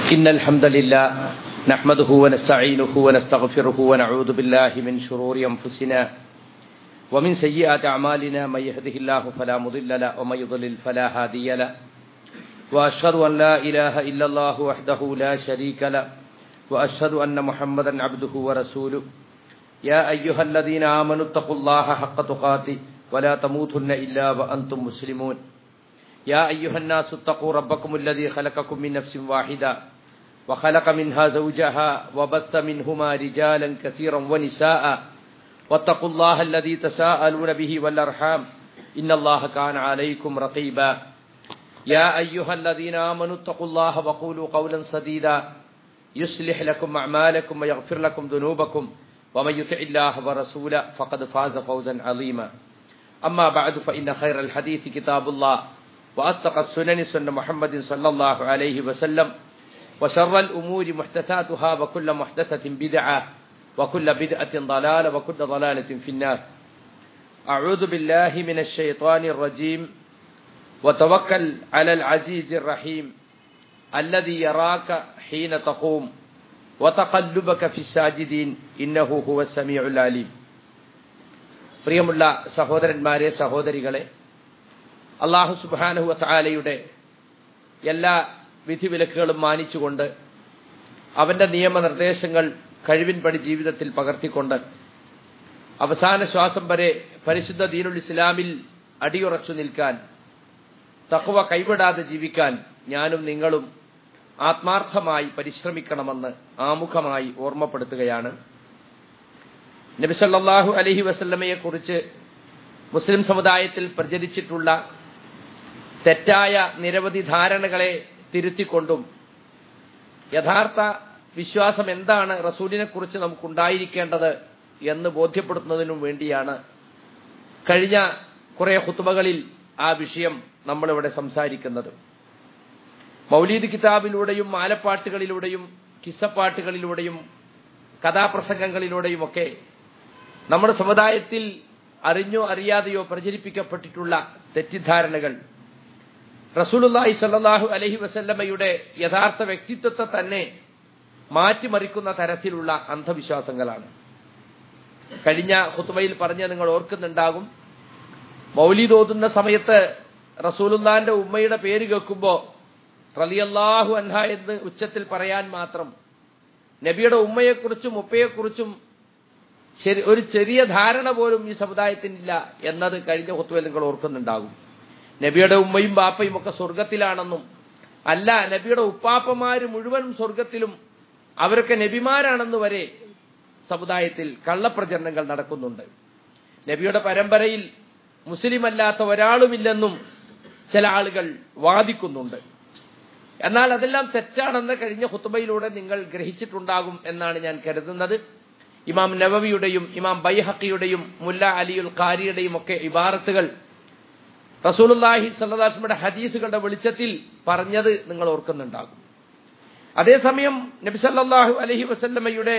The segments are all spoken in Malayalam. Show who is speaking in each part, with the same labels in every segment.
Speaker 1: إن الحمد لله نحمده ونستعينه ونستغفره ونعوذ بالله من شرور أنفسنا ومن سيئات أعمالنا من يهده الله فلا مضل له ومن يضلل فلا هادي له وأشهد أن لا إله إلا الله وحده لا شريك له وأشهد أن محمدا عبده ورسوله يا أيها الذين آمنوا اتقوا الله حق تقاته ولا تموتن إلا وأنتم مسلمون يا أيها الناس اتقوا ربكم الذي خلقكم من نفس واحدة وخلق منها زوجها وبث منهما رجالا كثيرا ونساء واتقوا الله الذي تساءلون به والأرحام إن الله كان عليكم رقيبا يا أيها الذين آمنوا اتقوا الله وقولوا قولا سديدا يصلح لكم أعمالكم ويغفر لكم ذنوبكم ومن يطع الله ورسوله فقد فاز فوزا عظيما أما بعد فإن خير الحديث كتاب الله وأصدق السنن سنة محمد صلى الله عليه وسلم وشر الأمور محدثاتها وكل محدثة بدعة وكل بدعة ضلالة وكل ضلالة في النار أعوذ بالله من الشيطان الرجيم وتوكل على العزيز الرحيم الذي يراك حين تقوم وتقلبك في الساجدين إنه هو السميع العليم പ്രിയമുള്ള സഹോദരന്മാരെ സഹോദരികളെ അള്ളാഹു സുബാനുഹു താലയുടെ എല്ലാ വിധിവിലക്കുകളും മാനിച്ചുകൊണ്ട് അവന്റെ നിയമനിർദ്ദേശങ്ങൾ കഴിവിൻപടി ജീവിതത്തിൽ പകർത്തിക്കൊണ്ട് അവസാന ശ്വാസം വരെ പരിശുദ്ധ ദീനുൽ ഇസ്ലാമിൽ അടിയുറച്ചു നിൽക്കാൻ തക്കവ കൈവിടാതെ ജീവിക്കാൻ ഞാനും നിങ്ങളും ആത്മാർത്ഥമായി പരിശ്രമിക്കണമെന്ന് ആമുഖമായി ഓർമ്മപ്പെടുത്തുകയാണ് നബിസല്ലാഹു അലഹി വസല്ലമയെ കുറിച്ച് മുസ്ലിം സമുദായത്തിൽ പ്രചരിച്ചിട്ടുള്ള തെറ്റായ നിരവധി ധാരണകളെ തിരുത്തിക്കൊണ്ടും യഥാർത്ഥ വിശ്വാസം എന്താണ് റസൂലിനെ കുറിച്ച് നമുക്കുണ്ടായിരിക്കേണ്ടത് എന്ന് ബോധ്യപ്പെടുത്തുന്നതിനും വേണ്ടിയാണ് കഴിഞ്ഞ കുറെ ഹുത്തുബകളിൽ ആ വിഷയം നമ്മളിവിടെ സംസാരിക്കുന്നത് മൗലീദ് കിതാബിലൂടെയും മാലപ്പാട്ടുകളിലൂടെയും കിസ്സപ്പാട്ടുകളിലൂടെയും കഥാപ്രസംഗങ്ങളിലൂടെയുമൊക്കെ നമ്മുടെ സമുദായത്തിൽ അറിഞ്ഞോ അറിയാതെയോ പ്രചരിപ്പിക്കപ്പെട്ടിട്ടുള്ള തെറ്റിദ്ധാരണകൾ റസൂലുല്ലാഹി സല്ലാഹു അലഹി വസല്ലമ്മയുടെ യഥാർത്ഥ വ്യക്തിത്വത്തെ തന്നെ മാറ്റിമറിക്കുന്ന തരത്തിലുള്ള അന്ധവിശ്വാസങ്ങളാണ് കഴിഞ്ഞ ഹുത്തുബയിൽ പറഞ്ഞ നിങ്ങൾ ഓർക്കുന്നുണ്ടാകും മൗലീദ് ഓതുന്ന സമയത്ത് റസൂലുല്ലാന്റെ ഉമ്മയുടെ പേര് കേൾക്കുമ്പോൾ റലിയല്ലാഹു അൻഹ എന്ന് ഉച്ചത്തിൽ പറയാൻ മാത്രം നബിയുടെ ഉമ്മയെക്കുറിച്ചും ഉപ്പയെക്കുറിച്ചും ഒരു ചെറിയ ധാരണ പോലും ഈ സമുദായത്തിനില്ല എന്നത് കഴിഞ്ഞ ഹുത്തുവയിൽ നിങ്ങൾ ഓർക്കുന്നുണ്ടാകും നബിയുടെ ഉമ്മയും ബാപ്പയും ഒക്കെ സ്വർഗത്തിലാണെന്നും അല്ല നബിയുടെ ഉപ്പാപ്പമാര് മുഴുവനും സ്വർഗത്തിലും അവരൊക്കെ നബിമാരാണെന്ന് വരെ സമുദായത്തിൽ കള്ളപ്രചരണങ്ങൾ നടക്കുന്നുണ്ട് നബിയുടെ പരമ്പരയിൽ മുസ്ലിം അല്ലാത്ത ഒരാളുമില്ലെന്നും ചില ആളുകൾ വാദിക്കുന്നുണ്ട് എന്നാൽ അതെല്ലാം തെറ്റാണെന്ന് കഴിഞ്ഞ ഹുത്തുബയിലൂടെ നിങ്ങൾ ഗ്രഹിച്ചിട്ടുണ്ടാകും എന്നാണ് ഞാൻ കരുതുന്നത് ഇമാം നവവിയുടെയും ഇമാം ബൈഹക്കിയുടെയും മുല്ല അലിയുൽ ഖാരിയുടെയും ഒക്കെ ഇബാറത്തുകൾ റസൂലുല്ലാഹി സല്ലാസ്മയുടെ ഹദീസുകളുടെ വെളിച്ചത്തിൽ പറഞ്ഞത് നിങ്ങൾ ഓർക്കുന്നുണ്ടാകും അതേസമയം നബിസല്ലാഹു അലഹി വസല്ലമ്മയുടെ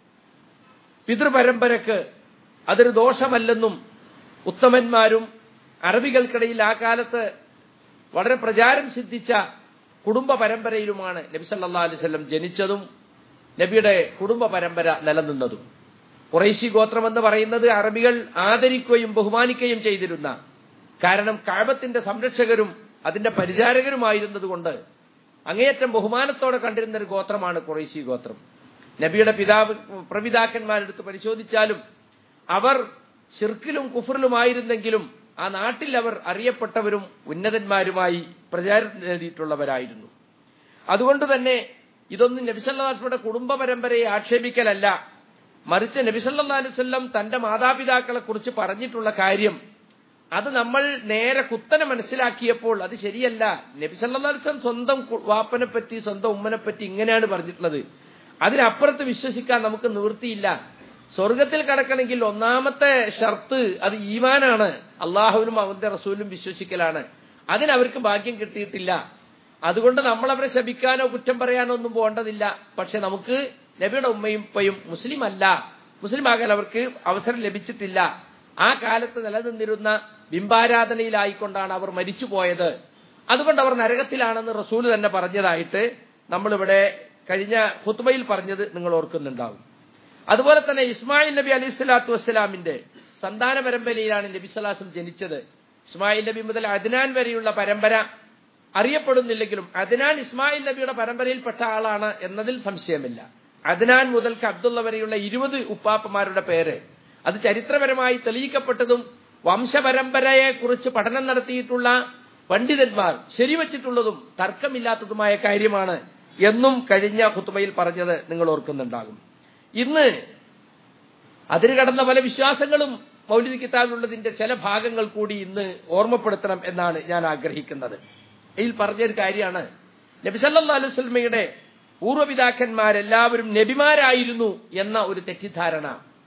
Speaker 1: പിതൃപരമ്പരക്ക് അതൊരു ദോഷമല്ലെന്നും ഉത്തമന്മാരും അറബികൾക്കിടയിൽ ആ കാലത്ത് വളരെ പ്രചാരം സിദ്ധിച്ച കുടുംബ പരമ്പരയിലുമാണ് നബി സല്ലാ അലൈവല്ലം ജനിച്ചതും നബിയുടെ കുടുംബ പരമ്പര നിലനിന്നതും കുറേശി ഗോത്രം എന്ന് പറയുന്നത് അറബികൾ ആദരിക്കുകയും ബഹുമാനിക്കുകയും ചെയ്തിരുന്ന കാരണം കാബത്തിന്റെ സംരക്ഷകരും അതിന്റെ പരിചാരകരുമായിരുന്നതുകൊണ്ട് അങ്ങേയറ്റം ബഹുമാനത്തോടെ കണ്ടിരുന്ന ഒരു ഗോത്രമാണ് കുറേശി ഗോത്രം നബിയുടെ പിതാവ് പ്രപിതാക്കന്മാരെടുത്ത് പരിശോധിച്ചാലും അവർ ഷിർക്കിലും കുഫറിലുമായിരുന്നെങ്കിലും ആ നാട്ടിൽ അവർ അറിയപ്പെട്ടവരും ഉന്നതന്മാരുമായി പ്രചാരം നേടിയിട്ടുള്ളവരായിരുന്നു അതുകൊണ്ട് തന്നെ ഇതൊന്നും നബിസല്ലാസ്മയുടെ കുടുംബ പരമ്പരയെ ആക്ഷേപിക്കലല്ല മറിച്ച് നബിസല്ലാ അലുസല്ലം തന്റെ മാതാപിതാക്കളെ കുറിച്ച് പറഞ്ഞിട്ടുള്ള കാര്യം അത് നമ്മൾ നേരെ കുത്തനെ മനസ്സിലാക്കിയപ്പോൾ അത് ശരിയല്ല നബിസല്ലാ അലുസലം സ്വന്തം വാപ്പനെ പറ്റി സ്വന്തം ഉമ്മനെ പറ്റി ഇങ്ങനെയാണ് പറഞ്ഞിട്ടുള്ളത് അതിനപ്പുറത്ത് വിശ്വസിക്കാൻ നമുക്ക് നിവൃത്തിയില്ല സ്വർഗത്തിൽ കടക്കണമെങ്കിൽ ഒന്നാമത്തെ ഷർത്ത് അത് ഈമാനാണ് അള്ളാഹുവിനും അവന്റെ റസൂലും വിശ്വസിക്കലാണ് അതിനവർക്ക് ഭാഗ്യം കിട്ടിയിട്ടില്ല അതുകൊണ്ട് നമ്മൾ അവരെ ശപിക്കാനോ കുറ്റം പറയാനോ ഒന്നും പോകേണ്ടതില്ല പക്ഷെ നമുക്ക് നബിയുടെ ഉമ്മയും ഉപ്പയും മുസ്ലിം അല്ല മുസ്ലിം ആകാൻ അവർക്ക് അവസരം ലഭിച്ചിട്ടില്ല ആ കാലത്ത് നിലനിന്നിരുന്ന ബിംബാരാധനയിലായിക്കൊണ്ടാണ് അവർ മരിച്ചുപോയത് അതുകൊണ്ട് അവർ നരകത്തിലാണെന്ന് റസൂൽ തന്നെ പറഞ്ഞതായിട്ട് നമ്മളിവിടെ കഴിഞ്ഞ ഹുത്തുബയിൽ പറഞ്ഞത് നിങ്ങൾ ഓർക്കുന്നുണ്ടാവും അതുപോലെ തന്നെ ഇസ്മായിൽ നബി അലൈഹി സ്വലാത്തു വസ്സലാമിന്റെ സന്താന പരമ്പരയിലാണ് നബി സലാസം ജനിച്ചത് ഇസ്മായിൽ നബി മുതൽ അദ്നാൻ വരെയുള്ള പരമ്പര അറിയപ്പെടുന്നില്ലെങ്കിലും അദ്നാൻ ഇസ്മായിൽ നബിയുടെ പരമ്പരയിൽപ്പെട്ട ആളാണ് എന്നതിൽ സംശയമില്ല അദ്നാൻ മുതൽക്ക് അബ്ദുള്ള വരെയുള്ള ഇരുപത് ഉപ്പാപ്പമാരുടെ പേര് അത് ചരിത്രപരമായി തെളിയിക്കപ്പെട്ടതും വംശപരമ്പരയെ കുറിച്ച് പഠനം നടത്തിയിട്ടുള്ള പണ്ഡിതന്മാർ ശരിവച്ചിട്ടുള്ളതും തർക്കമില്ലാത്തതുമായ കാര്യമാണ് എന്നും കഴിഞ്ഞ കുത്തുബയിൽ പറഞ്ഞത് നിങ്ങൾ ഓർക്കുന്നുണ്ടാകും ഇന്ന് അതിന് കടന്ന പല വിശ്വാസങ്ങളും മൗലിക കിതാബിലുള്ളതിന്റെ ചില ഭാഗങ്ങൾ കൂടി ഇന്ന് ഓർമ്മപ്പെടുത്തണം എന്നാണ് ഞാൻ ആഗ്രഹിക്കുന്നത് ഇതിൽ പറഞ്ഞൊരു കാര്യമാണ് നബിസല്ലാ അലുസ്ലമയുടെ പൂർവ്വപിതാക്കന്മാരെല്ലാവരും നബിമാരായിരുന്നു എന്ന ഒരു തെറ്റിദ്ധാരണ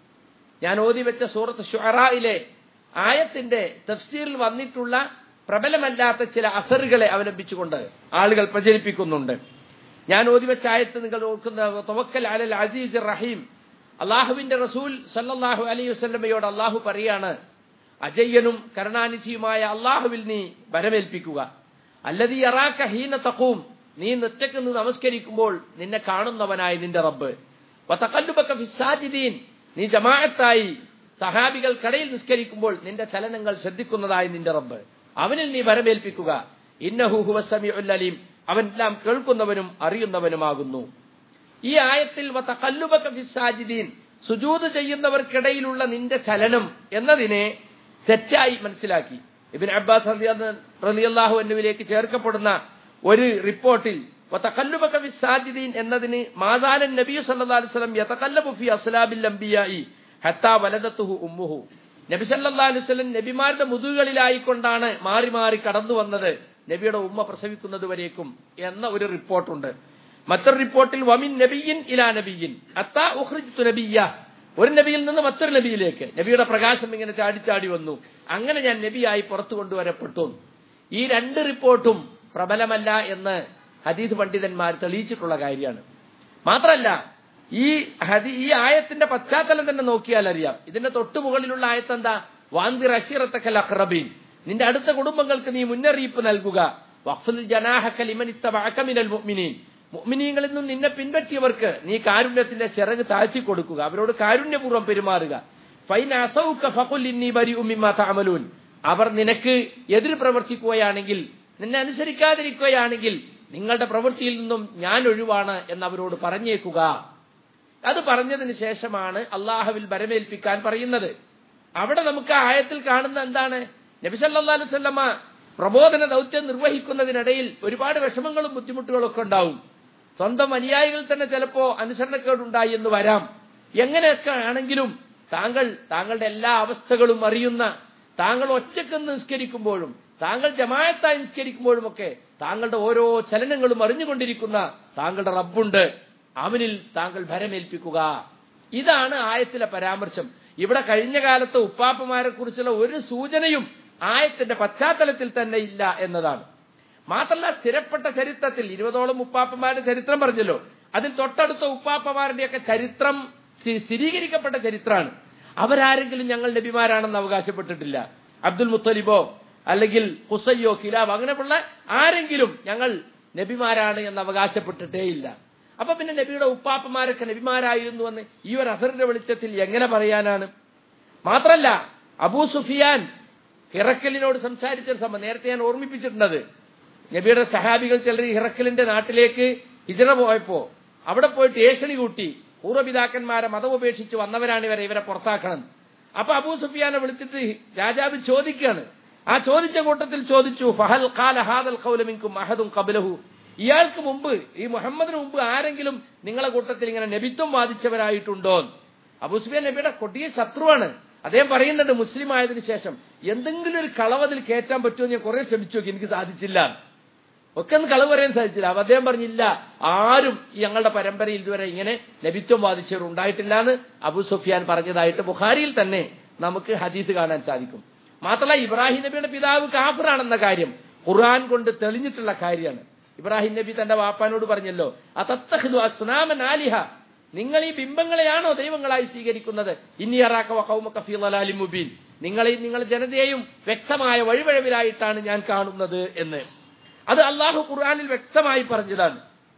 Speaker 1: ഞാൻ ഓതി വെച്ച സൂറത്ത് ഷുറായിലെ ആയത്തിന്റെ തഫ്സീറിൽ വന്നിട്ടുള്ള പ്രബലമല്ലാത്ത ചില അസറുകളെ അവലംബിച്ചുകൊണ്ട് ആളുകൾ പ്രചരിപ്പിക്കുന്നുണ്ട് ഞാൻ ഓതി വെച്ച ആയത്ത് നിങ്ങൾ ഓർക്കുന്ന തവക്കൽ അലൽ അസീസ് റഹീം അള്ളാഹുവിന്റെ റസൂൽ സല്ലാഹു അലൈഹി വസ്ലമയോട് അള്ളാഹു പറയാണ് അജയ്യനും കരുണാനിധിയുമായ അള്ളാഹുവിൽ നീ വരമേൽപ്പിക്കുക അല്ലതീ അറാക്ക ഹീന തഖൂം നീ നിറ്റക്ക് നിന്ന് നമസ്കരിക്കുമ്പോൾ നിന്നെ കാണുന്നവനായി നിന്റെ റബ്ബ് വതഖല്ലുബക ഫിസ്സാജിദീൻ നീ ജമാഅത്തായി സഹാബികൾക്കിടയിൽ നിസ്കരിക്കുമ്പോൾ നിന്റെ ചലനങ്ങൾ ശ്രദ്ധിക്കുന്നതായി നിന്റെ റബ്ബ് അവനിൽ നീ വരമേൽപ്പിക്കുക ഇന്നഹു ഹുവസമിഉൽ അലീം അവൻ എല്ലാം കേൾക്കുന്നവനും അറിയുന്നവനുമാകുന്നു ഈ ആയത്തിൽ വതഖല്ലുബക ഫിസ്സാജിദീൻ സുജൂദ് ചെയ്യുന്നവർക്കിടയിലുള്ള നിന്റെ ചലനം എന്നതിനെ തെറ്റായി മനസ്സിലാക്കി ഇബിൻ അബ്ബാസ് റളിയല്ലാഹു അൻഹുവിലേക്ക് ചേർക്കപ്പെടുന്ന ഒരു റിപ്പോർട്ടിൽ വതഖല്ലുബക ഫിസ്സാജിദീൻ എന്നതിന് മാസാലൻ നബി സല്ലല്ലാഹു അലൈഹി വസല്ലം യതഖല്ലബു ഫി അസ്ലാബിൽ അംബിയായി ഹത്താ വലദത്തുഹു ഉമ്മുഹു നബി സല്ലല്ലാഹു അലൈഹി വസല്ലം നബിമാരുടെ മുതുകളിലായിക്കൊണ്ടാണ് മാറി മാറി കടന്നു വന്നത് നബിയുടെ ഉമ്മ പ്രസവിക്കുന്നത് വരേക്കും എന്ന ഒരു റിപ്പോർട്ടുണ്ട് മറ്റൊരു റിപ്പോർട്ടിൽ വമിൻ നബിയിൻ ഇലാ നബിയിൻ അത്താ ഉഖ്രിജ്തു നബിയ്യ ഒരു നബിയിൽ നിന്ന് മറ്റൊരു നബിയിലേക്ക് നബിയുടെ പ്രകാശം ഇങ്ങനെ ചാടിച്ചാടി വന്നു അങ്ങനെ ഞാൻ നബിയായി പുറത്തു കൊണ്ടുവരപ്പെട്ടു ഈ രണ്ട് റിപ്പോർട്ടും പ്രബലമല്ല എന്ന് ഹദീസ് പണ്ഡിതന്മാർ തെളിയിച്ചിട്ടുള്ള കാര്യമാണ് മാത്രമല്ല ഈ ഹദി ഈ ആയത്തിന്റെ പശ്ചാത്തലം തന്നെ നോക്കിയാൽ അറിയാം ഇതിന്റെ തൊട്ടു മുകളിലുള്ള ആയത്ത് എന്താ വാന്തി റഷീറത്തക്കൽ അഖ്റബീൻ നിന്റെ അടുത്ത കുടുംബങ്ങൾക്ക് നീ മുന്നറിയിപ്പ് നൽകുക വഖ്ഫുൽ ജനാഹക ലിമനിത്തബഅക മിനൽ മുഅ്മിനീൻ മുഅ്മിനീങ്ങളിൽ നിന്നും നിന്നെ പിൻപറ്റിയവർക്ക് നീ കാരുണ്യത്തിന്റെ ചിറക് താഴ്ത്തി കൊടുക്കുക അവരോട് കാരുണ്യപൂർവ്വം പെരുമാറുക ഫൈൻ അസൗക ഫഖുൽ ഇന്നി ബരിഉ മിമ്മാ തഅമലൂൻ അവർ നിനക്ക് എതിർ പ്രവർത്തിക്കുകയാണെങ്കിൽ നിന്നെ അനുസരിക്കാതിരിക്കുകയാണെങ്കിൽ നിങ്ങളുടെ പ്രവൃത്തിയിൽ നിന്നും ഞാൻ ഒഴിവാണ് എന്ന് അവരോട് പറഞ്ഞേക്കുക അത് പറഞ്ഞതിന് ശേഷമാണ് അള്ളാഹുവിൽ ബരമേൽപ്പിക്കാൻ പറയുന്നത് അവിടെ നമുക്ക് ആയത്തിൽ കാണുന്ന എന്താണ് നബിസല്ലാ അലുസല്ലമ്മ പ്രബോധന ദൗത്യം നിർവഹിക്കുന്നതിനിടയിൽ ഒരുപാട് വിഷമങ്ങളും ബുദ്ധിമുട്ടുകളും ഒക്കെ ഉണ്ടാവും സ്വന്തം അനുയായികൾ തന്നെ ചിലപ്പോ അനുസരണക്കേടുണ്ടായി എന്ന് വരാം എങ്ങനെയൊക്കെ ആണെങ്കിലും താങ്കൾ താങ്കളുടെ എല്ലാ അവസ്ഥകളും അറിയുന്ന താങ്കൾ ഒറ്റക്ക് നിസ്കരിക്കുമ്പോഴും താങ്കൾ ജമായത്തായി നിസ്കരിക്കുമ്പോഴും ഒക്കെ താങ്കളുടെ ഓരോ ചലനങ്ങളും അറിഞ്ഞുകൊണ്ടിരിക്കുന്ന താങ്കളുടെ റബ്ബുണ്ട് അവനിൽ താങ്കൾ ഭരമേൽപ്പിക്കുക ഇതാണ് ആയത്തിലെ പരാമർശം ഇവിടെ കഴിഞ്ഞ കാലത്ത് ഉപ്പാപ്പമാരെ കുറിച്ചുള്ള ഒരു സൂചനയും ആയത്തിന്റെ പശ്ചാത്തലത്തിൽ തന്നെ ഇല്ല എന്നതാണ് മാത്രമല്ല സ്ഥിരപ്പെട്ട ചരിത്രത്തിൽ ഇരുപതോളം ഉപ്പാപ്പമാരുടെ ചരിത്രം പറഞ്ഞല്ലോ അതിൽ തൊട്ടടുത്ത ഉപ്പാപ്പമാരുടെയൊക്കെ ചരിത്രം സ്ഥിരീകരിക്കപ്പെട്ട ചരിത്രമാണ് അവരാരെങ്കിലും ഞങ്ങൾ നബിമാരാണെന്ന് അവകാശപ്പെട്ടിട്ടില്ല അബ്ദുൽ മുത്തലിബോ അല്ലെങ്കിൽ ഹുസയ്യോ കിലാബ് അങ്ങനെയുള്ള ആരെങ്കിലും ഞങ്ങൾ നബിമാരാണ് എന്ന് അവകാശപ്പെട്ടിട്ടേ ഇല്ല അപ്പൊ പിന്നെ നബിയുടെ ഉപ്പാപ്പമാരൊക്കെ നബിമാരായിരുന്നു എന്ന് ഈ ഒരു അസറിന്റെ വെളിച്ചത്തിൽ എങ്ങനെ പറയാനാണ് മാത്രല്ല അബൂ സുഫിയാൻ ഹിറക്കലിനോട് സംസാരിച്ച സംഭവം നേരത്തെ ഞാൻ ഓർമ്മിപ്പിച്ചിട്ടുണ്ടത് നബിയുടെ സഹാബികൾ ചിലർ ഹിറക്കലിന്റെ നാട്ടിലേക്ക് ഹിജറ പോയപ്പോ അവിടെ പോയിട്ട് ഏഷണി കൂട്ടി പൂർവ്വപിതാക്കന്മാരെ മതം ഉപേക്ഷിച്ച് വന്നവരാണ് ഇവരെ ഇവരെ പുറത്താക്കണം അപ്പൊ അബൂ സുഫിയാനെ വിളിച്ചിട്ട് രാജാവ് ചോദിക്കുകയാണ് ആ ചോദിച്ച കൂട്ടത്തിൽ ചോദിച്ചു ഫഹൽ ഖാല ഹാദൽ ഖൗലമിൻകും അഹദും ഖബലഹു ഇയാൾക്ക് മുമ്പ് ഈ മുഹമ്മദിന് മുമ്പ് ആരെങ്കിലും നിങ്ങളെ കൂട്ടത്തിൽ ഇങ്ങനെ നബിത്വം വാദിച്ചവരായിട്ടുണ്ടോ അബൂസുഫിയാൻ നബിയുടെ കൊടിയ ശത്രുവാണ് അദ്ദേഹം പറയുന്നുണ്ട് മുസ്ലിം ആയതിനു ശേഷം എന്തെങ്കിലും ഒരു കളവതിൽ കയറ്റാൻ പറ്റുമോ ഞാൻ കുറെ ശ്രമിച്ചു നോക്കി എനിക്ക് സാധിച്ചില്ല ഒക്കെ ഒന്ന് കളവ് പറയാൻ സാധിച്ചില്ല അപ്പൊ അദ്ദേഹം പറഞ്ഞില്ല ആരും ഞങ്ങളുടെ പരമ്പരയിൽ ഇതുവരെ ഇങ്ങനെ നബിത്വം വാദിച്ചവർ ഉണ്ടായിട്ടില്ല എന്ന് അബു സുഫിയാൻ പറഞ്ഞതായിട്ട് ബുഖാരിയിൽ തന്നെ നമുക്ക് ഹദീസ് കാണാൻ സാധിക്കും മാത്രമല്ല ഇബ്രാഹിം നബിയുടെ പിതാവ് കാഫിറാണെന്ന കാര്യം ഖുർആൻ കൊണ്ട് തെളിഞ്ഞിട്ടുള്ള കാര്യമാണ് ഇബ്രാഹിം നബി തന്റെ വാപ്പാനോട് പറഞ്ഞല്ലോ അതത്തഹിദു അസ്നാമൻ ആലിഹ നിങ്ങൾ ഈ ബിംബങ്ങളെയാണോ ദൈവങ്ങളായി സ്വീകരിക്കുന്നത് ഇനി അറാക്കവി മുബീൻ നിങ്ങളെയും നിങ്ങളുടെ ജനതയെയും വ്യക്തമായ വഴിവഴവിലായിട്ടാണ് ഞാൻ കാണുന്നത് എന്ന് അത് അള്ളാഹു ഖുർആാനിൽ വ്യക്തമായി പറഞ്ഞതാണ്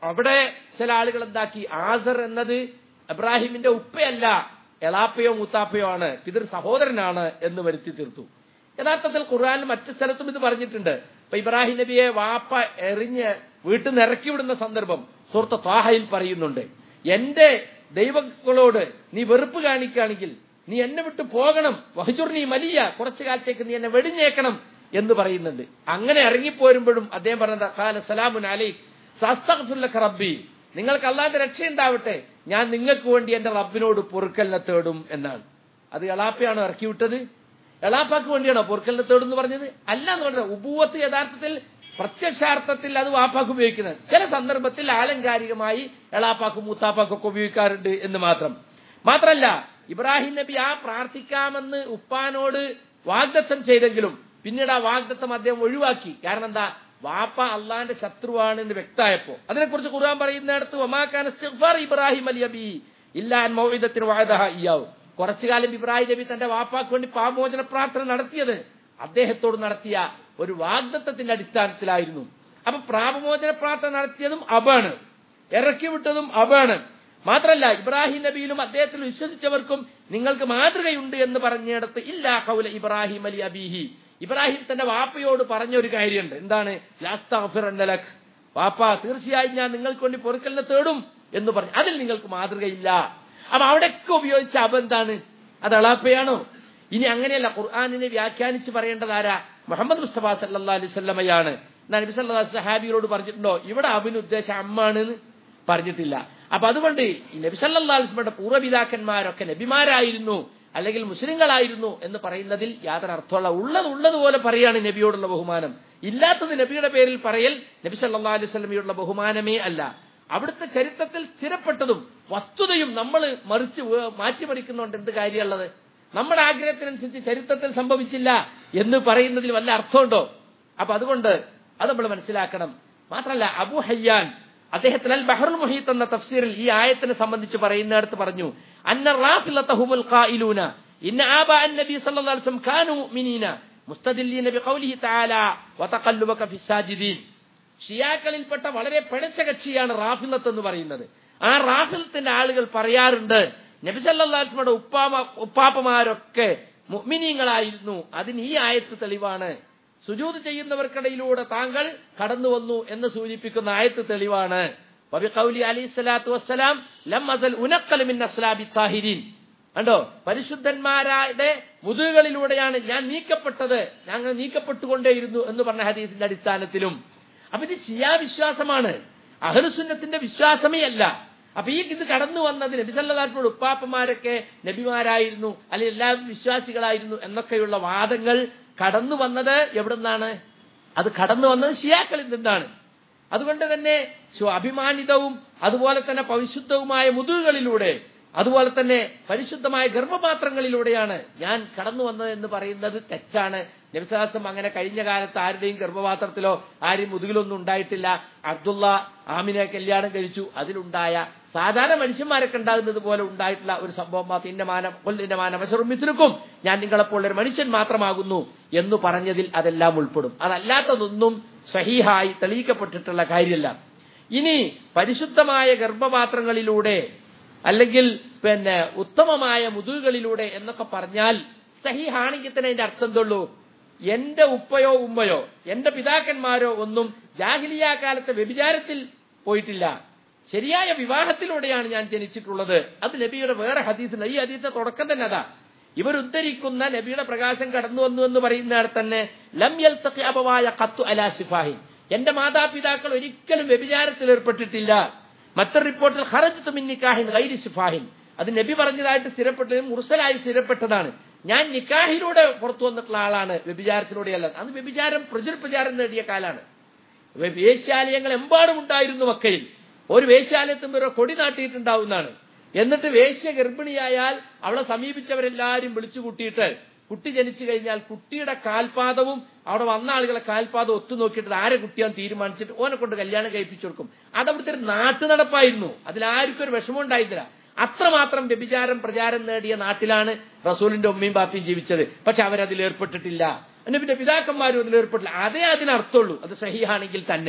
Speaker 1: അവിടെ ചില ആളുകൾ എന്താക്കി ആസർ എന്നത് ഇബ്രാഹിമിന്റെ ഉപ്പയല്ല എളാപ്പയോ മൂത്താപ്പയോ ആണ് പിതൃ സഹോദരനാണ് എന്ന് വരുത്തി തീർത്തു യഥാർത്ഥത്തിൽ ഖുർആാനിൽ മറ്റു സ്ഥലത്തും ഇത് പറഞ്ഞിട്ടുണ്ട് ഇപ്പൊ ഇബ്രാഹിം നബിയെ വാപ്പ എറിഞ്ഞ് വീട്ടിൽ നിന്ന് ഇറക്കി വിടുന്ന സന്ദർഭം സുഹൃത്ത് ത്വാഹയിൽ പറയുന്നുണ്ട് എന്റെ ദൈവങ്ങളോട് നീ വെറുപ്പ് കാണിക്കുകയാണെങ്കിൽ നീ എന്നെ വിട്ട് പോകണം വഹജുർ നീ മലിയ കുറച്ചു കാലത്തേക്ക് നീ എന്നെ വെടിഞ്ഞേക്കണം എന്ന് പറയുന്നുണ്ട് അങ്ങനെ ഇറങ്ങിപ്പോരുമ്പോഴും അദ്ദേഹം പറഞ്ഞത് കാല സലാമുൻ അലൈ സസ്തഖ്ഫുല്ലക റബ്ബി നിങ്ങൾക്ക് അല്ലാതെ രക്ഷയുണ്ടാവട്ടെ ഞാൻ നിങ്ങൾക്ക് വേണ്ടി എന്റെ റബ്ബിനോട് പൊറുക്കലിനെ തേടും എന്നാണ് അത് എളാപ്പയാണോ ഇറക്കി വിട്ടത് എളാപ്പാക്ക് വേണ്ടിയാണോ പൊറുക്കലിനെ തേടും എന്ന് പറഞ്ഞത് അല്ല എന്ന് പറഞ്ഞത് ഉബൂവത്ത് യഥാർത്ഥത്തിൽ പ്രത്യക്ഷാർത്ഥത്തിൽ അത് വാപ്പാക്ക് ഉപയോഗിക്കുന്നത് ചില സന്ദർഭത്തിൽ ആലങ്കാരികമായി എളാപ്പാക്കും മൂത്താപ്പാക്കും ഒക്കെ ഉപയോഗിക്കാറുണ്ട് എന്ന് മാത്രം മാത്രല്ല ഇബ്രാഹിം നബി ആ പ്രാർത്ഥിക്കാമെന്ന് ഉപ്പാനോട് വാഗ്ദത്തം ചെയ്തെങ്കിലും പിന്നീട് ആ വാഗ്ദത്തം അദ്ദേഹം ഒഴിവാക്കി കാരണം എന്താ വാപ്പ അള്ളാന്റെ ശത്രുവാണ് എന്ന് വ്യക്തമായപ്പോ അതിനെക്കുറിച്ച് ഖുർആൻ പറയുന്നിടത്ത് ഒമാക്കാൻ ഇബ്രാഹിം അലി അബി ഇല്ലാൻ മൗഇദത്തിന് വായതഹ ഇയാവും കുറച്ചു കാലം ഇബ്രാഹിം നബി തന്റെ വാപ്പാക്ക് വേണ്ടി പാമോചന പ്രാർത്ഥന നടത്തിയത് അദ്ദേഹത്തോട് നടത്തിയ ഒരു വാഗ്ദത്തത്തിന്റെ അടിസ്ഥാനത്തിലായിരുന്നു അപ്പൊ പ്രാപമോചന പ്രാർത്ഥന നടത്തിയതും അബാണ് ഇറക്കി വിട്ടതും അബാണ് മാത്രല്ല ഇബ്രാഹിം നബിയിലും അദ്ദേഹത്തിൽ വിശ്വസിച്ചവർക്കും നിങ്ങൾക്ക് മാതൃകയുണ്ട് എന്ന് പറഞ്ഞിടത്ത് ഇല്ലാ കൗല ഇബ്രാഹിം അലി അബീഹി ഇബ്രാഹിം തന്റെ വാപ്പയോട് പറഞ്ഞ ഒരു കാര്യമുണ്ട് എന്താണ് ലാസ്തഫിറന്നലക് വാപ്പ തീർച്ചയായും ഞാൻ നിങ്ങൾക്ക് വേണ്ടി പൊറുക്കലിനെ തേടും എന്ന് പറഞ്ഞു അതിൽ നിങ്ങൾക്ക് മാതൃകയില്ല അപ്പൊ അവിടെയൊക്കെ ഉപയോഗിച്ച അബ എന്താണ് അത് അളാപ്പയാണോ ഇനി അങ്ങനെയല്ല ഖുർആാനിനെ വ്യാഖ്യാനിച്ച് പറയേണ്ടത് ആരാ മുഹമ്മദ് മുസ്തഫ സല്ലാ അലൈവല്ലമയാണ് നബി സല്ലാ സഹാബിയോട് പറഞ്ഞിട്ടുണ്ടോ ഇവിടെ അബിന് ഉദ്ദേശം അമ്മാണ് എന്ന് പറഞ്ഞിട്ടില്ല അപ്പൊ അതുകൊണ്ട് ഈ നബി സല്ലാ അലിസ്മയുടെ പൂർവ്വപിതാക്കന്മാരൊക്കെ നബിമാരായിരുന്നു അല്ലെങ്കിൽ മുസ്ലിങ്ങളായിരുന്നു എന്ന് പറയുന്നതിൽ യാതൊരു അർത്ഥമുള്ള ഉള്ളത് ഉള്ളതുപോലെ പറയാണ് നബിയോടുള്ള ബഹുമാനം ഇല്ലാത്തത് നബിയുടെ പേരിൽ പറയൽ നബി സല്ലാ അലൈഹി സ്വലമിയോടുള്ള ബഹുമാനമേ അല്ല അവിടുത്തെ ചരിത്രത്തിൽ സ്ഥിരപ്പെട്ടതും വസ്തുതയും നമ്മൾ മറിച്ച് മാറ്റിമറിക്കുന്നുണ്ട് എന്ത് കാര്യമുള്ളത് നമ്മുടെ ആഗ്രഹത്തിനനുസരിച്ച് ചരിത്രത്തിൽ സംഭവിച്ചില്ല എന്ന് പറയുന്നതിൽ വല്ല അർത്ഥമുണ്ടോ അപ്പൊ അതുകൊണ്ട് അത് നമ്മൾ മനസ്സിലാക്കണം മാത്രമല്ല അബു ഹയ്യാൻ അദ്ദേഹത്തിന് അൽ ബഹറുൽ മുഹീത്ത് എന്ന തഫ്സീറിൽ ഈ ആയത്തിനെ സംബന്ധിച്ച് പറയുന്നിടത്ത് പറഞ്ഞു അന്ന റാഫിലത്തഹുമുൽ ഖായിലൂന ഇന്ന ആബാ നബി സല്ലല്ലാഹു അലൈഹി വസല്ലം കാനു മുഅ്മിനീന മുസ്തദില്ലീന ബിഖൗലിഹി തആല വതഖല്ലുബക ഫിസ്സാജിദീൻ ഷിയാക്കളിൽപ്പെട്ട വളരെ പിഴച്ച കക്ഷിയാണ് റാഫിലത്ത് എന്ന് പറയുന്നത് ആ റാഫിലത്തിന്റെ ആളുകൾ പറയാറുണ്ട് നബി സല്ലല്ലാഹു അലൈഹി വസല്ലമയുടെ ഉപ്പാമ ഉപ്പാപ്പമാരൊക്കെ മുഅ്മിനീങ്ങളായിരുന്നു അതിന് ഈ ആയത്ത് തെളിവാണ് സുജൂത് ചെയ്യുന്നവർക്കിടയിലൂടെ താങ്കൾ കടന്നു വന്നു എന്ന് സൂചിപ്പിക്കുന്ന ആയത്ത് തെളിവാണ് വബിഖൗലി അലൈഹി സ്വലാത്തു വസ്സലാം ലം അസൽ ഉനക്കൽ മിൻ അസ്ലാബി താഹിരീൻ കണ്ടോ പരിശുദ്ധന്മാരുടെ മുതുകളിലൂടെയാണ് ഞാൻ നീക്കപ്പെട്ടത് ഞങ്ങൾ നീക്കപ്പെട്ടുകൊണ്ടേയിരുന്നു എന്ന് പറഞ്ഞ ഹദീസിന്റെ അടിസ്ഥാനത്തിലും അപ്പൊ ഇത് ശിയാവിശ്വാസമാണ് അഹലുസുന്നത്തിന്റെ വിശ്വാസമേ അല്ല അപ്പൊ ഈ ഇത് കടന്നു വന്നത് നബിസല്ലാസ്മോട് ഉപ്പാപ്പന്മാരൊക്കെ നബിമാരായിരുന്നു അല്ലെങ്കിൽ എല്ലാവരും വിശ്വാസികളായിരുന്നു എന്നൊക്കെയുള്ള വാദങ്ങൾ കടന്നു വന്നത് എവിടുന്നാണ് അത് കടന്നു വന്നത് ഷിയാക്കളിൽ നിന്നാണ് അതുകൊണ്ട് തന്നെ അഭിമാനിതവും അതുപോലെ തന്നെ പരിശുദ്ധവുമായ മുതുകളിലൂടെ അതുപോലെ തന്നെ പരിശുദ്ധമായ ഗർഭപാത്രങ്ങളിലൂടെയാണ് ഞാൻ കടന്നു വന്നത് എന്ന് പറയുന്നത് തെറ്റാണ് നബിസാസം അങ്ങനെ കഴിഞ്ഞ കാലത്ത് ആരുടെയും ഗർഭപാത്രത്തിലോ ആരെയും മുതുകിലൊന്നും ഉണ്ടായിട്ടില്ല അബ്ദുള്ള ആമിനെ കല്യാണം കഴിച്ചു അതിലുണ്ടായ സാധാരണ മനുഷ്യന്മാരൊക്കെ ഉണ്ടാകുന്നത് പോലെ ഉണ്ടായിട്ടുള്ള ഒരു സംഭവം മാത്രം ഇന്ന മാനം കൊല്ലിന്റെ മാനവശറും മിത്രക്കും ഞാൻ നിങ്ങളെപ്പോൾ ഒരു മനുഷ്യൻ മാത്രമാകുന്നു എന്ന് പറഞ്ഞതിൽ അതെല്ലാം ഉൾപ്പെടും അതല്ലാത്തതൊന്നും സഹീഹായി തെളിയിക്കപ്പെട്ടിട്ടുള്ള കാര്യമല്ല ഇനി പരിശുദ്ധമായ ഗർഭപാത്രങ്ങളിലൂടെ അല്ലെങ്കിൽ പിന്നെ ഉത്തമമായ മുതുകുകളിലൂടെ എന്നൊക്കെ പറഞ്ഞാൽ സഹിഹാണെങ്കിൽ തന്നെ അതിന്റെ അർത്ഥം എന്തുള്ളൂ എന്റെ ഉപ്പയോ ഉമ്മയോ എന്റെ പിതാക്കന്മാരോ ഒന്നും ജാഹിലിയ കാലത്തെ വ്യഭിചാരത്തിൽ പോയിട്ടില്ല ശരിയായ വിവാഹത്തിലൂടെയാണ് ഞാൻ ജനിച്ചിട്ടുള്ളത് അത് നബിയുടെ വേറെ ഹദീസിന് ഈ ഹദീസിന്റെ തുടക്കം തന്നെ അതാ ഇവർ ഉദ്ധരിക്കുന്ന നബിയുടെ പ്രകാശം കടന്നു വന്നു എന്ന് പറയുന്നിടത്ത് തന്നെ ലം അപവായ കത്തു അലാ സിഫാഹിൻ എന്റെ മാതാപിതാക്കൾ ഒരിക്കലും വ്യഭിചാരത്തിൽ ഏർപ്പെട്ടിട്ടില്ല മറ്റൊരു റിപ്പോർട്ടിൽ ഹറജ് തുമിന്നിക്കാഹിൻ ഗൈരി സിഫാഹിൻ അത് നബി പറഞ്ഞതായിട്ട് സ്ഥിരപ്പെട്ടത് മുർസലായി സ്ഥിരപ്പെട്ടതാണ് ഞാൻ നിക്കാഹിലൂടെ പുറത്തു വന്നിട്ടുള്ള ആളാണ് വ്യഭിചാരത്തിലൂടെയല്ല അത് വ്യഭിചാരം പ്രചുര പ്രചാരം നേടിയ കാലാണ് വേശ്യാലയങ്ങൾ എമ്പാടും ഉണ്ടായിരുന്നു മക്കയിൽ ഒരു വേശ്യാലയത്തും ഒരു കൊടി നാട്ടിയിട്ടുണ്ടാവുന്നതാണ് എന്നിട്ട് വേശ്യ ഗർഭിണിയായാൽ അവളെ സമീപിച്ചവരെല്ലാരും വിളിച്ചു കൂട്ടിയിട്ട് കുട്ടി ജനിച്ചു കഴിഞ്ഞാൽ കുട്ടിയുടെ കാൽപാദവും അവിടെ വന്ന ആളുകളെ കാൽപാദം ഒത്തു നോക്കിയിട്ട് ആരെ കുട്ടിയാന്ന് തീരുമാനിച്ചിട്ട് ഓനെ കൊണ്ട് കല്യാണം കഴിപ്പിച്ചു കൊടുക്കും അത് അവിടുത്തെ ഒരു നാട്ടു നടപ്പായിരുന്നു അതിലാർക്കും ഒരു വിഷമം ഉണ്ടായിരുന്നില്ല അത്രമാത്രം വ്യഭിചാരം പ്രചാരം നേടിയ നാട്ടിലാണ് റസൂലിന്റെ ഉമ്മയും ബാപ്പിയും ജീവിച്ചത് പക്ഷെ അവരതിൽ ഏർപ്പെട്ടിട്ടില്ല പിന്നെ പിന്നെ പിതാക്കന്മാരും അതിൽ ഏർപ്പെട്ടില്ല അതേ അതിനർത്ഥമുള്ളൂ അത് സഹിയാണെങ്കിൽ തന്നെ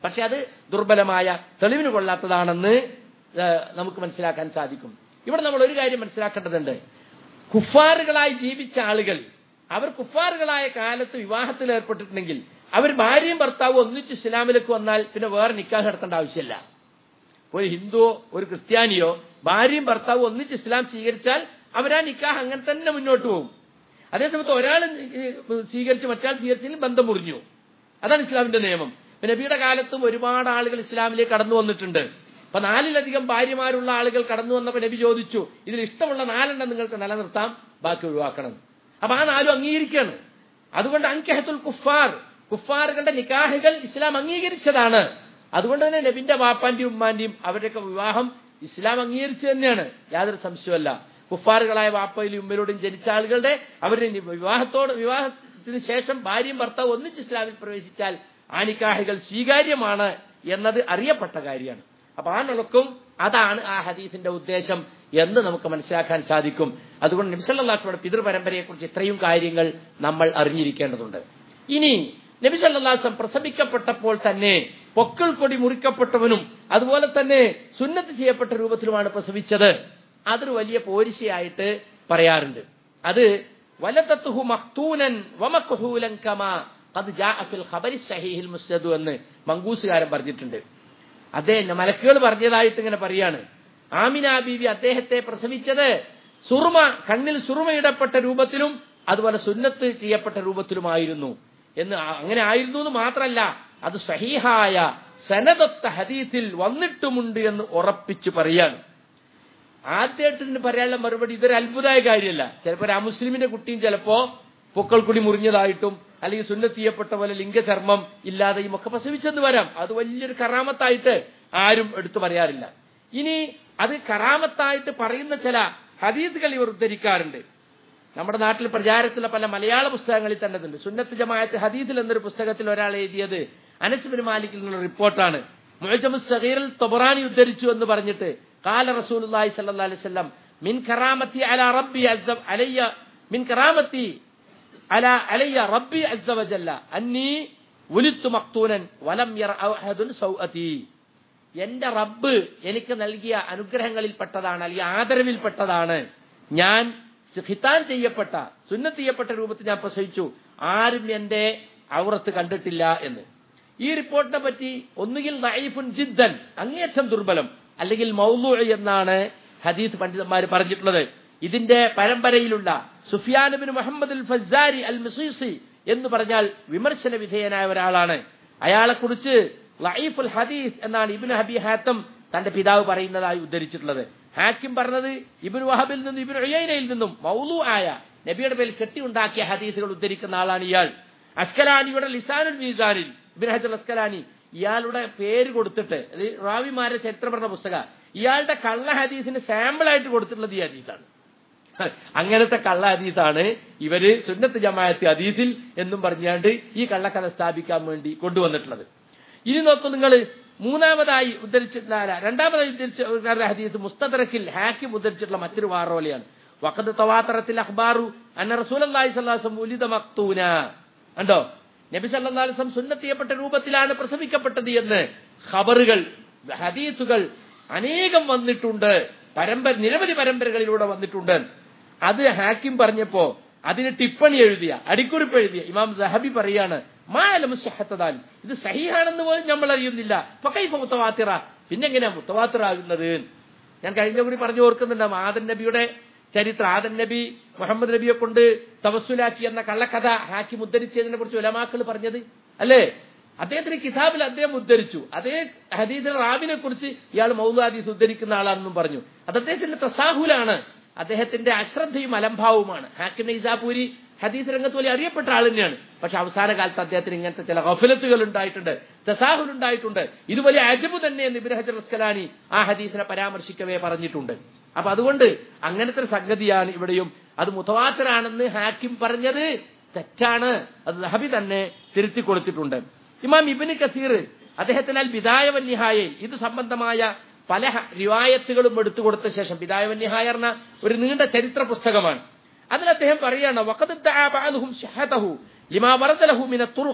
Speaker 1: പക്ഷെ അത് ദുർബലമായ തെളിവിന് കൊള്ളാത്തതാണെന്ന് ഏഹ്, നമുക്ക് മനസ്സിലാക്കാൻ സാധിക്കും ഇവിടെ നമ്മൾ ഒരു കാര്യം മനസ്സിലാക്കേണ്ടതുണ്ട് കുഫാറുകളായി ജീവിച്ച ആളുകൾ അവർ കുഫാറുകളായ കാലത്ത് വിവാഹത്തിൽ ഏർപ്പെട്ടിട്ടുണ്ടെങ്കിൽ അവർ ഭാര്യയും ഭർത്താവും ഒന്നിച്ച് ഇസ്ലാമിലേക്ക് വന്നാൽ പിന്നെ വേറെ നിക്കാഹ് നടത്തേണ്ട ആവശ്യമില്ല ഒരു ഹിന്ദുവോ ഒരു ക്രിസ്ത്യാനിയോ ഭാര്യയും ഭർത്താവും ഒന്നിച്ച് ഇസ്ലാം സ്വീകരിച്ചാൽ അവരാ നിക്കാഹ് അങ്ങനെ തന്നെ മുന്നോട്ട് പോകും അതേസമയത്ത് ഒരാൾ സ്വീകരിച്ച് മറ്റാൾ സ്വീകരിച്ചെങ്കിൽ ബന്ധം മുറിഞ്ഞു അതാണ് ഇസ്ലാമിന്റെ നിയമം ഇപ്പൊ നബിയുടെ കാലത്തും ഒരുപാട് ആളുകൾ ഇസ്ലാമിലേക്ക് കടന്നു വന്നിട്ടുണ്ട് അപ്പൊ നാലിലധികം ഭാര്യമാരുള്ള ആളുകൾ കടന്നു വന്നപ്പോ നബി ചോദിച്ചു ഇതിൽ ഇഷ്ടമുള്ള നാലെണ്ണം നിങ്ങൾക്ക് നിലനിർത്താം ബാക്കി ഒഴിവാക്കണം അപ്പൊ ആ നാലും അംഗീകരിക്കുകയാണ് അതുകൊണ്ട് അങ്കഹത്തുൽ കുഫാർ കുഫാറുകളുടെ നിക്കാഹുകൾ ഇസ്ലാം അംഗീകരിച്ചതാണ് അതുകൊണ്ട് തന്നെ നബിന്റെ വാപ്പാന്റെയും ഉമ്മാന്റെയും അവരുടെയൊക്കെ വിവാഹം ഇസ്ലാം അംഗീകരിച്ചു തന്നെയാണ് യാതൊരു സംശയമല്ല കുഫാറുകളായ വാപ്പയിലും ഉമ്മയിലൂടെയും ജനിച്ച ആളുകളുടെ അവരുടെ നി- വിവാഹത്തോട് വിവാഹത്തിന് ശേഷം ഭാര്യയും ഭർത്താവും ഒന്നിച്ച് ഇസ്ലാമിൽ പ്രവേശിച്ചാൽ ആ നിക്കാഹുകൾ സ്വീകാര്യമാണ് എന്നത് അറിയപ്പെട്ട കാര്യമാണ് അപ്പൊ ആ നിലക്കും അതാണ് ആ ഹദീസിന്റെ ഉദ്ദേശം എന്ന് നമുക്ക് മനസ്സിലാക്കാൻ സാധിക്കും അതുകൊണ്ട് നബിസല്ലാസ്മയുടെ പിതൃപരമ്പരയെ കുറിച്ച് ഇത്രയും കാര്യങ്ങൾ നമ്മൾ അറിഞ്ഞിരിക്കേണ്ടതുണ്ട് ഇനി നബി സല്ലാസം പ്രസവിക്കപ്പെട്ടപ്പോൾ തന്നെ പൊക്കിൾ കൊടി മുറിക്കപ്പെട്ടവനും അതുപോലെ തന്നെ സുന്നത്ത് ചെയ്യപ്പെട്ട രൂപത്തിലുമാണ് പ്രസവിച്ചത് അതൊരു വലിയ പോരിശയായിട്ട് പറയാറുണ്ട് അത് വലതത്തുഹു മഖ്തൂനൻ വമഖ്ഹൂലൻ കമാ ഖദ് ജാഅ ഫിൽ ഖബരി സഹീഹിൽ മുസ്നദ് എന്ന് മങ്കൂസുകാരൻ പറഞ്ഞിട്ടുണ്ട് അദ്ദേഹം മലക്കുകൾ പറഞ്ഞതായിട്ട് ഇങ്ങനെ പറയാണ് ആമിന ബീവി അദ്ദേഹത്തെ പ്രസവിച്ചത് സുറുമ കണ്ണിൽ സുറുമയിടപ്പെട്ട രൂപത്തിലും അതുപോലെ സുന്നത്ത് ചെയ്യപ്പെട്ട രൂപത്തിലുമായിരുന്നു എന്ന് ആ- അങ്ങനെ ആയിരുന്നു എന്ന് മാത്രമല്ല അത് സഹീഹായ സനദത്ത ഹദീസിൽ വന്നിട്ടുമുണ്ട് എന്ന് ഉറപ്പിച്ചു പറയാണ് ആദ്യമായിട്ട് ഇതിന് പറയാനുള്ള മറുപടി ഇതൊരു അത്ഭുതമായ കാര്യമല്ല ചിലപ്പോൾ ഒരു അമുസ്ലിമിന്റെ കുട്ടിയും ചിലപ്പോ പൊക്കൾക്കുടി മുറിഞ്ഞതായിട്ടും അല്ലെങ്കിൽ സുന്നത്ത് ചെയ്യപ്പെട്ട പോലെ ലിംഗചർമ്മം ഇല്ലാതെയും ഒക്കെ പ്രസവിച്ചെന്ന് വരാം അത് വലിയൊരു കറാമത്തായിട്ട് ആരും എടുത്തു പറയാറില്ല ഇനി അത് കറാമത്തായിട്ട് പറയുന്ന ചില ഹദീസുകൾ ഇവർ ഉദ്ധരിക്കാറുണ്ട് നമ്മുടെ നാട്ടിൽ പ്രചാരത്തിലുള്ള പല മലയാള പുസ്തകങ്ങളിൽ തന്നെ ഉണ്ട് സുന്നത്ത് ജമാഅത്ത് ഹദീദിൽ എന്നൊരു പുസ്തകത്തിൽ ഒരാൾ എഴുതിയത് അനസ് ബിൻ മാലിക്കിൽ നിന്നുള്ള റിപ്പോർട്ടാണ് മുഅജമു സഗീറിൽ തൊബറാനി ഉദ്ധരിച്ചു എന്ന് പറഞ്ഞിട്ട് കാല റസൂലുള്ളാഹി സ്വല്ലല്ലാഹി അലൈഹി വസല്ലം മിൻ കറാമത്തി അലാ റബ്ബി അസ്സ അലയ്യ മിൻ കറാമത്തി അല അലയ്യ റബ്ബി അസ്സ വജല്ല അന്നി ഉലിത്തു മക്തൂനൻ വലം യറ അഹദുൻ സൗഅതി എന്റെ റബ്ബ് എനിക്ക് നൽകിയ അനുഗ്രഹങ്ങളിൽപ്പെട്ടതാണ് അല്ലെങ്കിൽ ആദരവിൽപ്പെട്ടതാണ് ഞാൻ ഹിതാൻ ചെയ്യപ്പെട്ട സുന്നത്ത് ചെയ്യപ്പെട്ട രൂപത്തിൽ ഞാൻ പ്രസവിച്ചു ആരും എന്റെ ഔറത്ത് കണ്ടിട്ടില്ല എന്ന് ഈ റിപ്പോർട്ടിനെ പറ്റി ഒന്നുകിൽ നൈഫുൻ ജിദ്ദൻ അങ്ങേയറ്റം ദുർബലം അല്ലെങ്കിൽ മൗലു എന്നാണ് ഹദീസ് പണ്ഡിതന്മാർ പറഞ്ഞിട്ടുള്ളത് ഇതിന്റെ പരമ്പരയിലുള്ള Sufyan bin Muhammad al Fazari al Missisi എന്ന് പറഞ്ഞാൽ വിമർശന വിധേയനായ ഒരാളാണ് അയാളെ കുറിച്ച് ലൈഫുൽ ഹദീസ് എന്നാണ് ഇബിൻ ഹബി ഹാത്തം തന്റെ പിതാവ് പറയുന്നതായി ഉദ്ധരിച്ചിട്ടുള്ളത് ഹാക്കിം പറഞ്ഞത് ഇബിൻ വഹബിൽ നിന്നും ഇബിൻ ഉയൈനയിൽ നിന്നും മൗലു ആയ നബിയുടെ പേരിൽ കെട്ടിയുണ്ടാക്കിയ ഹദീസുകൾ ഉദ്ധരിക്കുന്ന ആളാണ് ഇയാൾ അസ്കലാനിയുടെ ലിസാനുൽ മീസാനിൽ ഇബിൻ ഹജർ അസ്കലാനി ഇയാളുടെ പേര് കൊടുത്തിട്ട് അത് റാവിമാരെ ചരിത്രം പറഞ്ഞ പുസ്തക ഇയാളുടെ കള്ള ഹദീസിന് സാമ്പിൾ ആയിട്ട് കൊടുത്തിട്ടുള്ളത് ഈ ഹദീസാണ് അങ്ങനത്തെ കള്ള ഹദീസാണ് ഇവര് സുന്നത്ത് ജമാഅത്ത് ഹദീസിൽ എന്നും പറഞ്ഞാണ്ട് ഈ കള്ളക്കഥ സ്ഥാപിക്കാൻ വേണ്ടി കൊണ്ടുവന്നിട്ടുള്ളത് ഇനി നോക്കൂ നിങ്ങൾ മൂന്നാമതായി ഉദ്ധരിച്ചിട്ടുള്ള അല്ല, രണ്ടാമതായി ഉദ്ധരിച്ച ഒരു ഹദീസ് മുസ്തദറക്കിൽ ഹാക്കിം ഉദ്ധരിച്ചിട്ടുള്ള മറ്റൊരു വാറോലയാണ് വഖദ് തവാത്തറത്തിൽ അഖ്ബാറു അന്ന റസൂലുള്ളാഹി സ്വല്ലല്ലാഹു അലൈഹി വസല്ലം ഉലിദ മക്തൂന കണ്ടോ നബി സല്ലല്ലാഹു അലൈഹി വസല്ലം സുന്നത്ത് ചെയ്യപ്പെട്ട രൂപത്തിലാണ് പ്രസവിക്കപ്പെട്ടത് എന്ന് ഖബറുകൾ ഹദീസുകൾ അനേകം വന്നിട്ടുണ്ട് പരമ്പര നിരവധി പരമ്പരകളിലൂടെ വന്നിട്ടുണ്ട് അത് ഹാക്കിം പറഞ്ഞപ്പോ അതിന് ടിപ്പണി എഴുതിയ അടിക്കുറിപ്പ് എഴുതിയ ഇമാം ദഹബി പറയാണ് മാലം സഹത്തതാൻ ഇത് സഹിയാണെന്ന് പോലും നമ്മൾ അറിയുന്നില്ല ഫക്കൈഫ മുത്തവാത്തിറ പിന്നെങ്ങനെയാ മുത്തവാത്തിറ ആകുന്നത് ഞാൻ കഴിഞ്ഞ കൂടി പറഞ്ഞു ഓർക്കുന്നുണ്ടാവും ആദൻ നബിയുടെ ചരിത്രം ആദൻ നബി മുഹമ്മദ് നബിയെ കൊണ്ട് തവസ്സുലാക്കി എന്ന കള്ളക്കഥ ഹാക്കി ഉദ്ധരിച്ചതിനെ കുറിച്ച് ഉലമാക്കൾ പറഞ്ഞത് അല്ലേ അദ്ദേഹത്തിന്റെ കിതാബിൽ അദ്ദേഹം ഉദ്ധരിച്ചു അതേ ഹദീദിൽ റാബിനെ കുറിച്ച് ഇയാൾ മൗലു ഹദീസ് ഉദ്ധരിക്കുന്ന ആളാണെന്നും പറഞ്ഞു അത് അദ്ദേഹത്തിന്റെ തസാഹുലാണ് അദ്ദേഹത്തിന്റെ അശ്രദ്ധയും അലംഭാവുമാണ് ഹാക്കിം നൈസാപൂരി ഹദീസ് രംഗത്ത് വലിയ അറിയപ്പെട്ട ആൾ തന്നെയാണ് പക്ഷെ അവസാന കാലത്ത് അദ്ദേഹത്തിന് ഇങ്ങനത്തെ ചില ഗഫലത്തുകൾ ഉണ്ടായിട്ടുണ്ട് തസാഹുൽ ഉണ്ടായിട്ടുണ്ട് ഇത് വലിയ അജബ് തന്നെ എന്ന് ഇബ്രാഹിം ഹജർ അസ്കലാനി ആ ഹദീസിനെ പരാമർശിക്കവേ പറഞ്ഞിട്ടുണ്ട് അപ്പൊ അതുകൊണ്ട് അങ്ങനത്തെ ഒരു സംഗതിയാണ് ഇവിടെയും അത് മുത്തവാത്തരാണെന്ന് ഹാക്കിം പറഞ്ഞത് തെറ്റാണ് അത് നഹബി തന്നെ തിരുത്തി കൊടുത്തിട്ടുണ്ട് ഇമാം ഇബിന് കസീർ അദ്ദേഹത്തിനാൽ ബിദായ വന്യഹായയിൽ ഇത് സംബന്ധമായ പല ഹ- റിവായത്തുകളും എടുത്തു കൊടുത്ത ശേഷം ബിദായ വന്യഹായ എന്ന ഒരു നീണ്ട ചരിത്ര പുസ്തകമാണ് അതിൽ അദ്ദേഹം പറയാണ് വഖദ് ഇദ്ദഅ ബഅദുഹും ശഹതഹു ലിമാ വറദ ലഹു മിന തുറുഖ്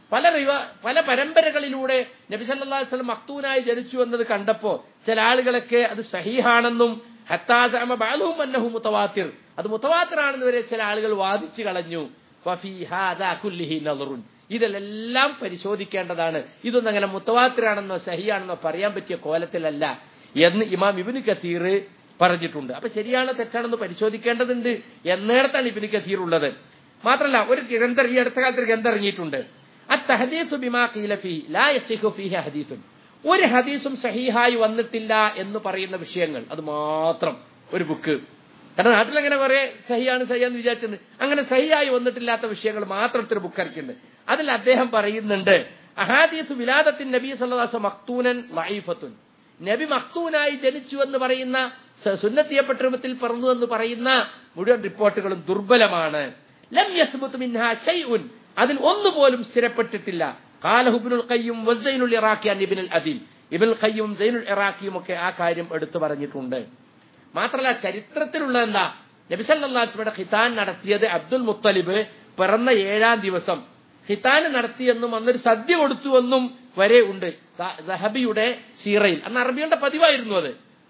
Speaker 1: പല റിവ- പല പരമ്പരകളിലൂടെ നബി സല്ലല്ലാഹു അലൈഹി വസല്ലം മക്തൂനായി ജനിച്ചു എന്നത് കണ്ടപ്പോ ചില ആളുകളൊക്കെ അത് സഹീഹാണെന്നും ഹത്താസമ ബാലുഹും അന്നഹു മുത്തവാത്തിർ അത് മുത്തവാത്തിറാണെന്ന് വരെ ചില ആളുകൾ വാദിച്ചു കളഞ്ഞു വഫീ ഹാദാ കുല്ലിഹി നദറുൻ ഇതിലെല്ലാം പരിശോധിക്കേണ്ടതാണ് ഇതൊന്നും അങ്ങനെ മുത്തവാത്തിറാണെന്നോ സഹിയാണെന്നോ പറയാൻ പറ്റിയ കോലത്തിലല്ല എന്ന് ഇമാം ഇബിന് കത്തീർ പറഞ്ഞിട്ടുണ്ട് അപ്പൊ ശരിയാണോ തെറ്റാണെന്ന് പരിശോധിക്കേണ്ടതുണ്ട് എന്നിടത്താണ് ഇബിന് കത്തീർ ഉള്ളത് മാത്രമല്ല ഒരു ഗ്രന്ഥം ഈ അടുത്ത കാലത്ത് ഒരു ഗ്രന്ഥം ഇറങ്ങിയിട്ടുണ്ട് അത്തഹദീസു ബിമാ ഖീല ഫീ ലാ യസിഹു ഫീഹി ഹദീസുൻ ഒരു ഹദീസും സഹീഹായി വന്നിട്ടില്ല എന്ന് പറയുന്ന വിഷയങ്ങൾ അത് മാത്രം ഒരു ബുക്ക് കാരണം നാട്ടിലങ്ങനെ കുറെ സഹിയാണ് സഹിയാന്ന് വിചാരിച്ചത് അങ്ങനെ സഹിയായി വന്നിട്ടില്ലാത്ത വിഷയങ്ങൾ മാത്രം ഒരു ബുക്ക് ഇറക്കിയിട്ടുണ്ട് അതിൽ അദ്ദേഹം പറയുന്നുണ്ട് അഹാദീസ് വിലാദത്തിൻ നബി സല്ലാസ് മക്തൂനൻ ലൈഫത്തുൻ നബി മക്തൂനായി ജനിച്ചു എന്ന് പറയുന്ന സ- സുന്നത്തിയപ്പെട്ട രൂപത്തിൽ പിറന്നു എന്ന് പറയുന്ന മുഴുവൻ റിപ്പോർട്ടുകളും ദുർബലമാണ് ലം യസ്ബുത്ത് മിൻഹാ ശൈഉൻ അതിൽ ഒന്നുപോലും സ്ഥിരപ്പെട്ടിട്ടില്ല ഖാലഹു ഇബ്നുൽ ഖയ്യിം വസൈനുൽ ഇറാഖി അൻ ഇബ്നുൽ അദീം ഇബ്നുൽ ഖയ്യിം സൈനുൽ ഇറാഖിയും ഒക്കെ ആ കാര്യം എടുത്തു പറഞ്ഞിട്ടുണ്ട് മാത്രമല്ല ചരിത്രത്തിലുള്ള എന്താ നബിസല്ലാസ്മയുടെ ഖിതാൻ നടത്തിയത് അബ്ദുൽ മുത്തലിബ് പിറന്ന ഏഴാം ദിവസം ഖിതാൻ നടത്തിയെന്നും അന്നൊരു സദ്യ കൊടുത്തുവെന്നും വരെ ഉണ്ട് ദ- ദഹബിയുടെ സീറയിൽ അന്ന് അറബികളുടെ പതിവായിരുന്നു അത്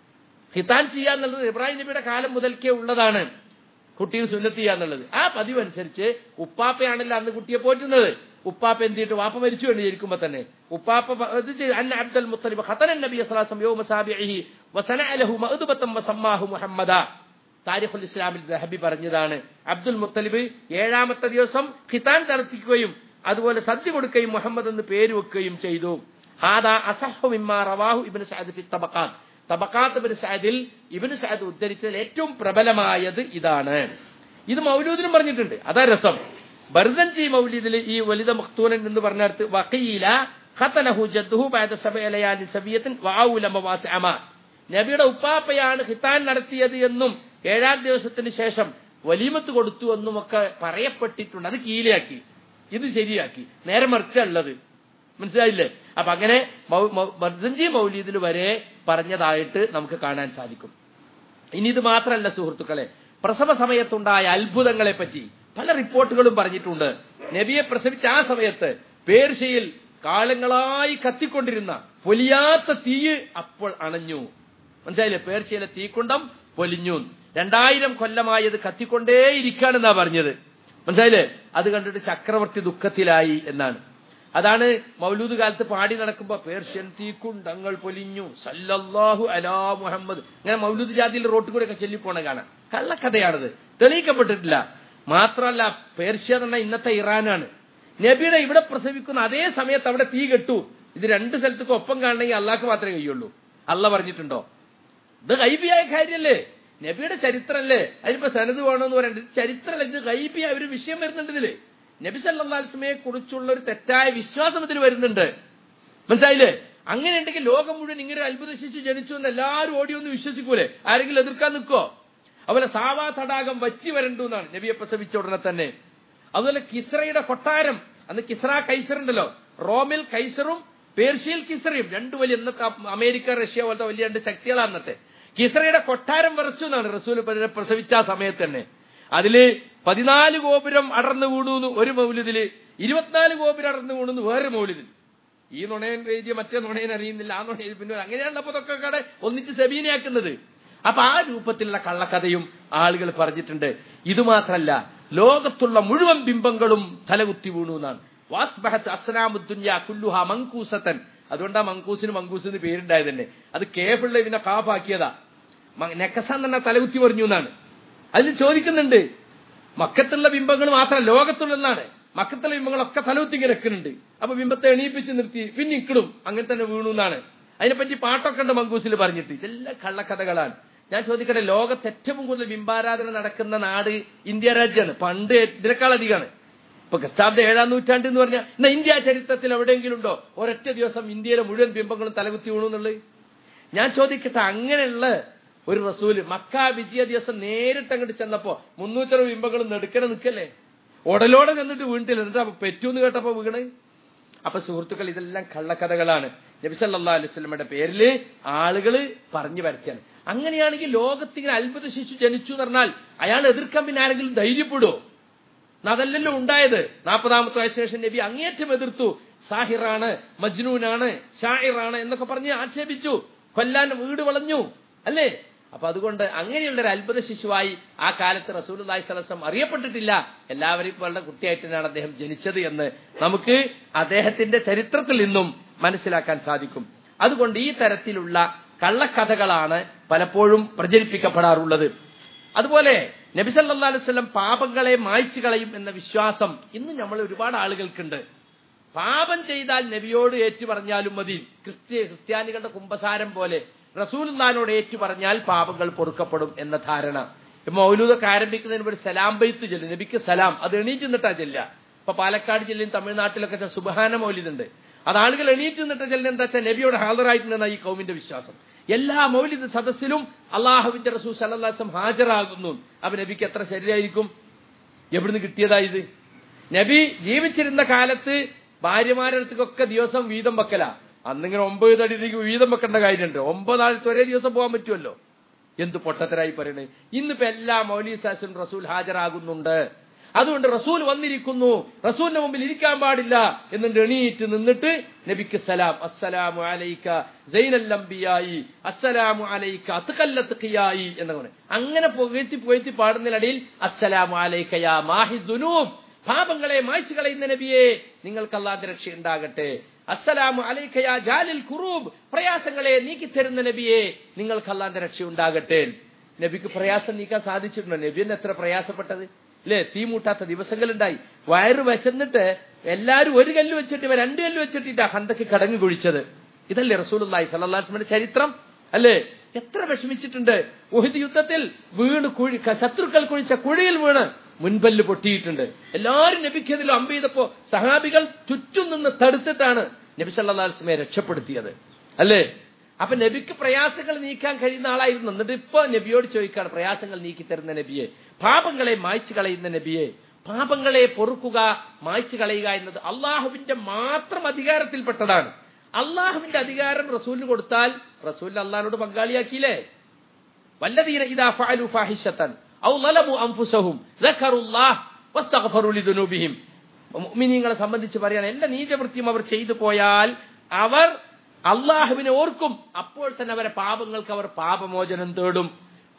Speaker 1: ഖിതാൻ ചെയ്യാന്നുള്ളത് ഇബ്രാഹിം നബിയുടെ കാലം മുതൽക്കേ ഉള്ളതാണ് കുട്ടിയെ സുന്നത്ത് ചെയ്യാന്നുള്ളത് ആ പതിവ് അനുസരിച്ച് ഉപ്പാപ്പയാണല്ലോ അന്ന് കുട്ടിയെ പോറ്റുന്നത് ഉപ്പാപ്പ എന്ത് ചെയ്തിട്ട് വാപ്പ മരിച്ചു വേണ്ടി ഇരിക്കുമ്പോ തന്നെ ഉപ്പാപ്പ പ- ഇത് ചെയ്ത് അന്ന അബ്ദുൽ മുത്തലിബ് ഖതനൻ നബി സ്വലാസം യോമ സാബിഇഹി വസനഅ ലഹു മഅ്ദുബത്തൻ വസമ്മാഹു മുഹമ്മദ താരിഖുൽ ഇസ്ലാമിൽ ദഹബി പറഞ്ഞതാണ് അബ്ദുൽ മുത്തലിബ് ഏഴാമത്തെ ദിവസം ഖിതാൻ നടത്തിക്കുകയും അതുപോലെ സദ്യ കൊടുക്കുകയും മുഹമ്മദ് എന്ന് പേര് വെക്കുകയും ചെയ്തു ഹാദാ അസഹു മിമ്മാ റവാഹു ഇബ്നു സഅദ് ഫി തബഖാത്ത് തബക്കാത്ത് ഇബ്നു സഅദിൽ ഇബ്നു സഅദ് ഉദ്ധരിച്ചതിൽ ഏറ്റവും പ്രബലമായത് ഇതാണ് ഇത് മൗലൂദിനും പറഞ്ഞിട്ടുണ്ട് അതാ രസം ബർദൻജി മൗലീദിൽ ഈ വലിത മഖ്തൂനൻ എന്ന് പറഞ്ഞിടത്ത് വഖീല ഖതലഹു ജദ്ദുഹു ബഅദ സബഇ ലയാലി സബിയത്തിൻ വഔല മവാസിഅമ നബിയുടെ ഉപ്പാപ്പയാണ് ഖിതാൻ നടത്തിയത് എന്നും ഏഴാം ദിവസത്തിന് ശേഷം വലീമത്ത് കൊടുത്തു എന്നും ഒക്കെ പറയപ്പെട്ടിട്ടുണ്ട് അത് കീലയാക്കി ഇത് ശരിയാക്കി നേരെ മറിച്ചുള്ളത് മനസ്സിലായില്ലേ അപ്പൊ അങ്ങനെ മൗ- മൗ- മർദൻജി മൗലീദിൽ വരെ പറഞ്ഞതായിട്ട് നമുക്ക് കാണാൻ സാധിക്കും ഇനി ഇത് മാത്രമല്ല സുഹൃത്തുക്കളെ പ്രസവ സമയത്തുണ്ടായ അത്ഭുതങ്ങളെ പറ്റി പല റിപ്പോർട്ടുകളും പറഞ്ഞിട്ടുണ്ട് നബിയെ പ്രസവിച്ച ആ സമയത്ത് പേർഷ്യയിൽ കാലങ്ങളായി കത്തിക്കൊണ്ടിരുന്ന പൊലിയാത്ത തീ അപ്പോൾ അണഞ്ഞു മനസ്സിലായില്ലേ പേർഷ്യയിലെ തീക്കുണ്ടം പൊലിഞ്ഞു രണ്ടായിരം കൊല്ലമായി അത് കത്തിക്കൊണ്ടേയിരിക്കുകയാണെന്നാ പറഞ്ഞത് മനസ്സിലായില്ലേ അത് കണ്ടിട്ട് ചക്രവർത്തി ദുഃഖത്തിലായി എന്നാണ് അതാണ് മൗലൂദ് കാലത്ത് പാടി നടക്കുമ്പോ പേർഷ്യൻ തീക്കുണ്ടങ്ങൾ പൊലിഞ്ഞു സല്ലല്ലാഹു അലാ മുഹമ്മദ് ഇങ്ങനെ മൗലൂദ് ജാതിയിൽ റോട്ടിൽ കൂടെ ഒക്കെ ചൊല്ലിപ്പോണ കാണാം കള്ളക്കഥയാണത് തെളിയിക്കപ്പെട്ടിട്ടില്ല മാത്രമല്ല പേർഷ്യ എന്ന് പറഞ്ഞാൽ ഇന്നത്തെ ഇറാനാണ് നബിയുടെ ഇവിടെ പ്രസവിക്കുന്ന അതേ സമയത്ത് അവിടെ തീ കെട്ടു ഇത് രണ്ട് സ്ഥലത്തേക്ക് ഒപ്പം കാണണമെങ്കിൽ അള്ളാഹ്ക്ക് മാത്രമേ കഴിയുള്ളൂ അല്ല പറഞ്ഞിട്ടുണ്ടോ ഇത് ഗൈബിയായ കാര്യല്ലേ നബിയുടെ ചരിത്രമല്ലേ അതിനിപ്പോ സനത് വേണമെന്ന് പറയണ്ട ഇത് ചരിത്രമല്ല ഇത് ഗൈബിയായ ഒരു വിഷയം വരുന്നുണ്ട് ഇതില് നബി സല്ലാസ്മയെ കുറിച്ചുള്ള ഒരു തെറ്റായ വിശ്വാസം ഇതിൽ വരുന്നുണ്ട് മനസ്സിലായില്ലേ അങ്ങനെ ഉണ്ടെങ്കിൽ ലോകം മുഴുവൻ ഇങ്ങനെ ഒരു അത്ഭുത ശിശു ജനിച്ചു എന്ന് എല്ലാവരും ഓടിയൊന്ന് വിശ്വസിക്കൂലേ ആരെങ്കിലും എതിർക്കാൻ നിൽക്കോ അതുപോലെ സാവാ തടാകം വറ്റി വരണ്ടു എന്നാണ് നബിയെ പ്രസവിച്ച ഉടനെ തന്നെ അതുപോലെ കിസ്രയുടെ കൊട്ടാരം അന്ന് കിസ്ര കൈസർ ഉണ്ടല്ലോ റോമിൽ കൈസറും പേർഷ്യയിൽ കിസ്രയും രണ്ടു വലിയ ഇന്നത്തെ അമേരിക്ക റഷ്യ പോലത്തെ വലിയ രണ്ട് ശക്തികളാണ് അന്നത്തെ കിസ്രയുടെ കൊട്ടാരം വരച്ചു എന്നാണ് റസൂൽ പ്രസവിച്ച ആ സമയത്ത് തന്നെ അതില് പതിനാല് ഗോപുരം അടർന്നു വീണു എന്ന് ഒരു മൗലിദില് ഇരുപത്തിനാല് ഗോപുരം അടർന്നു വീണു എന്ന് വേറെ മൗലിദിൽ ഈ നുണയൻ എഴുതിയ മറ്റേ നുണയൻ അറിയുന്നില്ല ആ നുണയൻ പിന്നെ അങ്ങനെയാണ് അപ്പൊ ഇതൊക്കെ കടെ ഒന്നിച്ച് സെബീനയാക്കുന്നത് അപ്പൊ ആ രൂപത്തിലുള്ള കള്ളക്കഥയും ആളുകൾ പറഞ്ഞിട്ടുണ്ട് ഇത് മാത്രല്ല ലോകത്തുള്ള മുഴുവൻ ബിംബങ്ങളും തലകുത്തി വീണു എന്നാണ് വാസ്ബഹത്ത് അസ്ലാമുദ്ദുന്യ കുല്ലുഹ മങ്കൂസത്തൻ അതുകൊണ്ടാ മങ്കൂസിന് മങ്കൂസ് എന്ന് പേരുണ്ടായത് തന്നെ അത് കേഫുള്ള പിന്നെ കാഫാക്കിയതാ നെക്കസ തന്നെ തലകുത്തി പറഞ്ഞു എന്നാണ് അതിൽ ചോദിക്കുന്നുണ്ട് മക്കത്തുള്ള ബിംബങ്ങൾ മാത്രം ലോകത്തുള്ളതാണ് മക്കത്തുള്ള ബിംബങ്ങളൊക്കെ തലകുത്തി കിടക്കുന്നുണ്ട് അപ്പൊ ബിംബത്തെ എണീപ്പിച്ച് നിർത്തി പിന്നെ ഇക്കിടും അങ്ങനെ തന്നെ വീണു എന്നാണ് അതിനെപ്പറ്റി പാട്ടൊക്കെ ഉണ്ട് മങ്കൂസിൽ പറഞ്ഞിട്ട് ഇതെല്ലാം കള്ളക്കഥകളാണ് ഞാൻ ചോദിക്കട്ടെ ലോകത്ത് ഏറ്റവും കൂടുതൽ ബിംബാരാധന നടക്കുന്ന നാട് ഇന്ത്യ രാജ്യമാണ് പണ്ട് ഇതിനേക്കാൾ അധികമാണ് ഇപ്പൊ ക്രിസ്താബ്ദ ഏഴാം നൂറ്റാണ്ട് എന്ന് പറഞ്ഞാൽ എന്നാ ഇന്ത്യ ചരിത്രത്തിൽ എവിടെയെങ്കിലും ഉണ്ടോ ഒരൊറ്റ ദിവസം ഇന്ത്യയിലെ മുഴുവൻ ബിംബങ്ങളും തലകുത്തി വീണു എന്നുള്ളത് ഞാൻ ചോദിക്കട്ടെ അങ്ങനെയുള്ള ഒരു റസൂല് മക്ക വിജയ ദിവസം നേരിട്ട് അങ്ങോട്ട് ചെന്നപ്പോ മുന്നൂറ്ററുപത് ബിംബങ്ങളും നെടുക്കണ നിൽക്കല്ലേ ഉടലോടെ ചെന്നിട്ട് വീണിട്ടില്ല എന്നിട്ട് അപ്പൊ പെറ്റൂന്ന് കേട്ടപ്പോ വീണ് അപ്പൊ സുഹൃത്തുക്കൾ ഇതെല്ലാം കള്ളക്കഥകളാണ് നബിസല്ലാ അലൈവല്ലമയുടെ പേരില് ആളുകള് പറഞ്ഞു വരയ്ക്കാണ് അങ്ങനെയാണെങ്കിൽ ലോകത്തിങ്ങനെ അത്ഭുത ശിശു ജനിച്ചു എന്ന് പറഞ്ഞാൽ അയാൾ എതിർക്കാൻ പിന്നെ ആരെങ്കിലും ധൈര്യപ്പെടുമോ അതല്ലല്ലോ ഉണ്ടായത് നാൽപ്പതാമത്തെ വയസ്സിന് ശേഷം നബി അങ്ങേറ്റം എതിർത്തു സാഹിറാണ് മജ്നൂനാണ് ഷാഹിറാണ് എന്നൊക്കെ പറഞ്ഞ് ആക്ഷേപിച്ചു കൊല്ലാൻ വീട് വളഞ്ഞു അല്ലേ അപ്പൊ അതുകൊണ്ട് അങ്ങനെയുള്ള ഒരു അത്ഭുത ശിശുവായി ആ കാലത്ത് റസൂൽ സലസം അറിയപ്പെട്ടിട്ടില്ല എല്ലാവരും വളരെ കുട്ടിയായിട്ട് തന്നെയാണ് അദ്ദേഹം ജനിച്ചത് എന്ന് നമുക്ക് അദ്ദേഹത്തിന്റെ ചരിത്രത്തിൽ നിന്നും മനസ്സിലാക്കാൻ സാധിക്കും അതുകൊണ്ട് ഈ തരത്തിലുള്ള കള്ളക്കഥകളാണ് പലപ്പോഴും പ്രചരിപ്പിക്കപ്പെടാറുള്ളത് അതുപോലെ നബി സല്ലാ അലുവല്ലം പാപങ്ങളെ മായ്ച്ചു കളയും എന്ന വിശ്വാസം ഇന്ന് നമ്മൾ ഒരുപാട് ആളുകൾക്കുണ്ട് പാപം ചെയ്താൽ നബിയോട് ഏറ്റു പറഞ്ഞാലും മതി ക്രിസ്ത്യ ക്രിസ്ത്യാനികളുടെ കുംഭസാരം പോലെ റസൂൽദാനോട് ഏറ്റു പറഞ്ഞാൽ പാപങ്ങൾ പൊറുക്കപ്പെടും എന്ന ധാരണ മൗലൂദൊക്കെ ആരംഭിക്കുന്നതിന് ഒരു സലാം ബൈത്ത് ചെല്ലും നബിക്ക് സലാം അത് എണീറ്റ് നിന്നിട്ടാ ചെല്ല ഇപ്പൊ പാലക്കാട് ജില്ലയും തമിഴ്നാട്ടിലൊക്കെ സുബഹാന മൗലിദുണ്ട് അത് ആളുകൾ എണീറ്റ് നിന്നിട്ട് ചെല്ലുന്ന എന്താ വെച്ചാൽ നബിയോട് ഹാജറായിട്ടുണ്ടെന്ന ഈ കൗമിന്റെ വിശ്വാസം എല്ലാ മൗലിദ് സദസ്സിലും അള്ളാഹുവിന്റെ റസൂൽ സലല്ലാസം ഹാജരാകുന്നു അപ്പൊ നബിക്ക് എത്ര ശരീരമായിരിക്കും എവിടുന്ന് കിട്ടിയതാ ഇത് നബി ജീവിച്ചിരുന്ന കാലത്ത് ഭാര്യമാരുടെ അടുത്തേക്കൊക്കെ ദിവസം വീതം വെക്കല അന്നിങ്ങനെ ഒമ്പത് തടിയിലേക്ക് വീതം വെക്കേണ്ട കാര്യമുണ്ട് ഒമ്പതാഴ്ച ഒരേ ദിവസം പോകാൻ പറ്റുമല്ലോ എന്ത് പൊട്ടത്തരായി പറയണേ ഇന്നിപ്പോ എല്ലാ മൗലീസാസും റസൂൽ ഹാജരാകുന്നുണ്ട് അതുകൊണ്ട് റസൂൽ വന്നിരിക്കുന്നു റസൂലിന്റെ മുമ്പിൽ ഇരിക്കാൻ പാടില്ല എന്നിട്ട് എണീറ്റ് നിന്നിട്ട് നബിക്ക് സലാം അസ്സലാമു അലൈക്ക സൈനല്ലംബിയായി അസ്സലാമു അലൈക്ക അത്തുകല്ലത്തുക്കിയായി എന്നങ്ങനെ അങ്ങനെ പുകഴ്ത്തി പുകഴ്ത്തി പാടുന്നതിനിടയിൽ അസ്സലാമു അലൈക്ക യാ മാഹി ദുനൂബ് പാപങ്ങളെ മായ്ച്ചു കളയുന്ന നബിയെ നിങ്ങൾക്ക് അല്ലാതെ രക്ഷ ഉണ്ടാകട്ടെ അസ്സലാമു അലൈക്കയാ ജാലിൽ കുറൂബ് പ്രയാസങ്ങളെ നീക്കിത്തരുന്ന നബിയെ നിങ്ങൾക്ക് അല്ലാന്റെ രക്ഷ ഉണ്ടാകട്ടെ നബിക്ക് പ്രയാസം നീക്കാൻ സാധിച്ചിട്ടുണ്ടോ നബിയെന്ന് എത്ര പ്രയാസപ്പെട്ടത് അല്ലേ തീ മൂട്ടാത്ത ദിവസങ്ങളുണ്ടായി വയറ് വിശന്നിട്ട് എല്ലാരും ഒരു കല്ല് വെച്ചിട്ട് ഇവ രണ്ട് കല്ല് വെച്ചിട്ടിട്ടാ ഹന്തക്ക് കടങ്ങി കുഴിച്ചത് ഇതല്ലേ റസൂലുള്ളാഹി സല്ലാസ്മിന്റെ ചരിത്രം അല്ലേ എത്ര വിഷമിച്ചിട്ടുണ്ട് ഉഹിദ് യുദ്ധത്തിൽ വീണ് കുഴി ശത്രുക്കൾ കുഴിച്ച കുഴിയിൽ വീണ് മുൻപല്ല് പൊട്ടിയിട്ടുണ്ട് എല്ലാവരും നബിക്കെതിലും അമ്പ് ചെയ്തപ്പോ സഹാബികൾ ചുറ്റും നിന്ന് തടുത്തിട്ടാണ് നബി സല്ലാസ്മയെ രക്ഷപ്പെടുത്തിയത് അല്ലേ അപ്പൊ നബിക്ക് പ്രയാസങ്ങൾ നീക്കാൻ കഴിയുന്ന ആളായിരുന്നു എന്നിട്ട് ഇപ്പൊ നബിയോട് ചോദിക്കാണ് പ്രയാസങ്ങൾ നീക്കി തരുന്ന നബിയെ പാപങ്ങളെ മായ്ച്ചു കളയുന്ന നബിയെ പാപങ്ങളെ പൊറുക്കുക മായ്ച്ചു കളയുക എന്നത് അള്ളാഹുവിന്റെ മാത്രം അധികാരത്തിൽപ്പെട്ടതാണ് അള്ളാഹുവിന്റെ അധികാരം റസൂലിന് കൊടുത്താൽ റസൂലിന് അള്ളാഹിനോട് പങ്കാളിയാക്കിയില്ലേ വല്ലതീന ഇതാ ഫഅലു ഫാഹിഷത്തൻ ഔ ലലമു അൻഫുസഹും ദക്കറുല്ലാഹ് വസ്തഗ്ഫറു ലിദുനൂബിഹിം മുഅ്മിനീങ്ങളെ സംബന്ധിച്ച് പറയാൻ എല്ലാ നീചവൃത്തിയും അവർ ചെയ്തു പോയാൽ അവർ അള്ളാഹുവിനെ ഓർക്കും അപ്പോൾ തന്നെ അവരെ പാപങ്ങൾക്ക് അവർ പാപമോചനം തേടും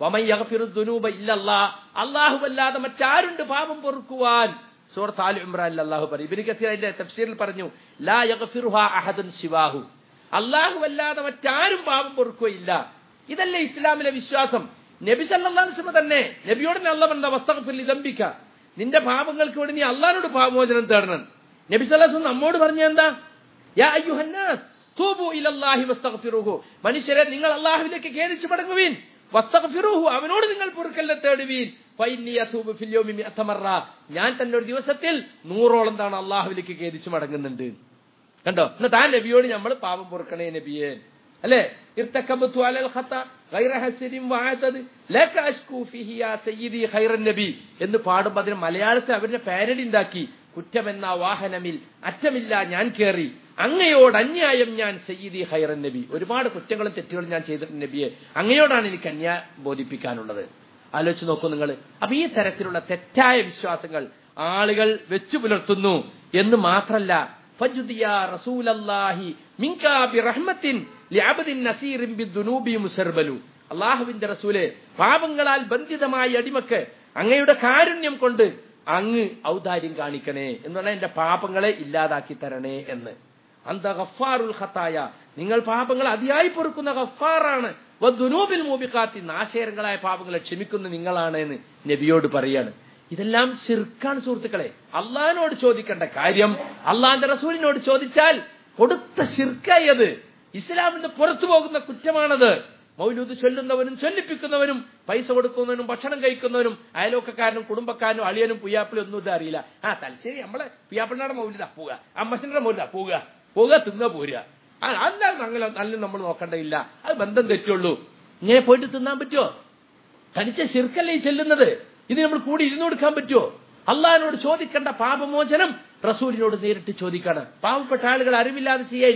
Speaker 1: അള്ളാഹു അല്ലാതെ മറ്റാരുണ്ട് പാപം പൊറുക്കുവാൻ സൂറത്ത് ആലു ഇമ്രാൻ അള്ളാഹു പറയും ഇബിന് കസീർ അതിന്റെ തഫ്സീറിൽ പറഞ്ഞു ലാ യഗ്ഫിറുഹാ അഹദുൻ ശിവാഹു അള്ളാഹു അല്ലാതെ മറ്റാരും പാപം പൊറുക്കുകയില്ല ഇതല്ലേ ഇസ്ലാമിലെ വിശ്വാസം നബി സല്ലാസ്മ തന്നെ നബിയോട് അല്ല പറഞ്ഞ വസ്തകത്തിൽ ഇതമ്പിക്ക നിന്റെ പാപങ്ങൾക്ക് വേണ്ടി നീ അള്ളാഹിനോട് പാപമോചനം തേടണം നബി സല്ലാസ് നമ്മോട് പറഞ്ഞ എന്താ യാ അയ്യുഹന്നാസ് തൂബു ഇലല്ലാഹി വസ്തഗ്ഫിറുഹു മനുഷ്യരെ നിങ്ങൾ അള്ളാഹുവിലേക്ക് ഖേദിച്ചു മടങ്ങുവീൻ വസ്തഗ്ഫിറുഹു അവനോട് നിങ്ങൾ പൊറുക്കല്ല തേടുവീൻ ഫൈന്നി അതൂബു ഫിൽ യൗമി മിഅത മറ ഞാൻ തന്നെ ഒരു ദിവസത്തിൽ നൂറോളം തവണ അള്ളാഹുവിലേക്ക് ഖേദിച്ചു മടങ്ങുന്നുണ്ട് കണ്ടോ എന്നിട്ട് ആ നബിയോട് നമ്മൾ പാപം പൊറുക്കണേ നബിയെ അല്ലേ ഇർത്തക്കബത്തു അലൽ ഖത്ത ഗൈറ ഹസരിൻ വഅതദ് ലക അഷ്കു ഫിഹി യാ സയ്യിദി ഖൈറൻ നബി എന്ന് പാടുമ്പോൾ അതിന് മലയാളത്തിൽ അവരുടെ പാരഡി ഉണ്ടാക്കി കുറ്റമെന്ന വാഹനമിൽ അറ്റമില്ല ഞാൻ കേറി അങ്ങയോട് അന്യായം ഞാൻ സയ്യിദി ഹൈറൻ നബി ഒരുപാട് കുറ്റങ്ങളും തെറ്റുകളും ഞാൻ ചെയ്തിട്ടുണ്ട് നബിയെ അങ്ങയോടാണ് എനിക്ക് അന്യാ ബോധിപ്പിക്കാനുള്ളത് ആലോചിച്ച് നോക്കൂ നിങ്ങൾ അപ്പൊ ഈ തരത്തിലുള്ള തെറ്റായ വിശ്വാസങ്ങൾ ആളുകൾ വെച്ചു പുലർത്തുന്നു എന്ന് മാത്രല്ല ഫജുദിയ റസൂലല്ലാഹി മിൻകാ ബിറഹ്മത്തിൻ ലിഅബ്ദിൻ നസീറിൻ ബിദുനൂബി മുസർബലു അള്ളാഹുവിന്റെ റസൂലെ പാപങ്ങളാൽ ബന്ധിതമായ അടിമക്ക് അങ്ങയുടെ കാരുണ്യം കൊണ്ട് അങ്ങ് ഔദാര്യം കാണിക്കണേ എന്ന് പറഞ്ഞാൽ എന്റെ പാപങ്ങളെ ഇല്ലാതാക്കി തരണേ എന്ന് അന്ത ഗഫാറുൽ ഖത്തായ നിങ്ങൾ പാപങ്ങൾ അതിയായി പൊറുക്കുന്ന ഗഫാറാണ് വദ്ദുനൂബിൽ മൂബിക്കാത്തി നാശകരങ്ങളായ പാപങ്ങളെ ക്ഷമിക്കുന്ന നിങ്ങളാണ് എന്ന് നബിയോട് പറയാണ് ഇതെല്ലാം ശിർക്കാണ് സുഹൃത്തുക്കളെ അള്ളഹാനോട് ചോദിക്കേണ്ട കാര്യം അള്ളാന്റെ റസൂലിനോട് ചോദിച്ചാൽ കൊടുത്ത ശിർക്കായി അത് ഇസ്ലാമിന്റെ പുറത്തു പോകുന്ന കുറ്റമാണത് മൗലൂദ് ചൊല്ലുന്നവനും ചൊല്ലിപ്പിക്കുന്നവനും പൈസ കൊടുക്കുന്നവനും ഭക്ഷണം കഴിക്കുന്നവനും അയലോക്കക്കാരനും കുടുംബക്കാരനും അളിയനും പുയ്യാപ്പിളും ഒന്നും ഇത് അറിയില്ല ആ തലശ്ശേരി നമ്മളെ പുയ്യാപ്പിളിനാടെ മൗലിതാ പോവുക അമ്മച്ചന്റെ മൗലിതാ പോവുക പോവുക തിന്ന പോരുക അല്ല അങ്ങനെ നല്ല നമ്മൾ നോക്കേണ്ടതില്ല അത് ബന്ധം തെറ്റുള്ളൂ ഇങ്ങനെ പോയിട്ട് തിന്നാൻ പറ്റുമോ തനിച്ച ശിർക്കല്ലേ ഈ ചെല്ലുന്നത് ഇത് നമ്മൾ കൂടി ഇരുന്നു കൊടുക്കാൻ പറ്റുമോ അള്ളഹാനോട് ചോദിക്കേണ്ട പാപമോചനം റസൂലിനോട് നേരിട്ട് ചോദിക്കാണ് പാവപ്പെട്ട ആളുകൾ അറിവില്ലാതെ ചെയ്യായിരിക്കും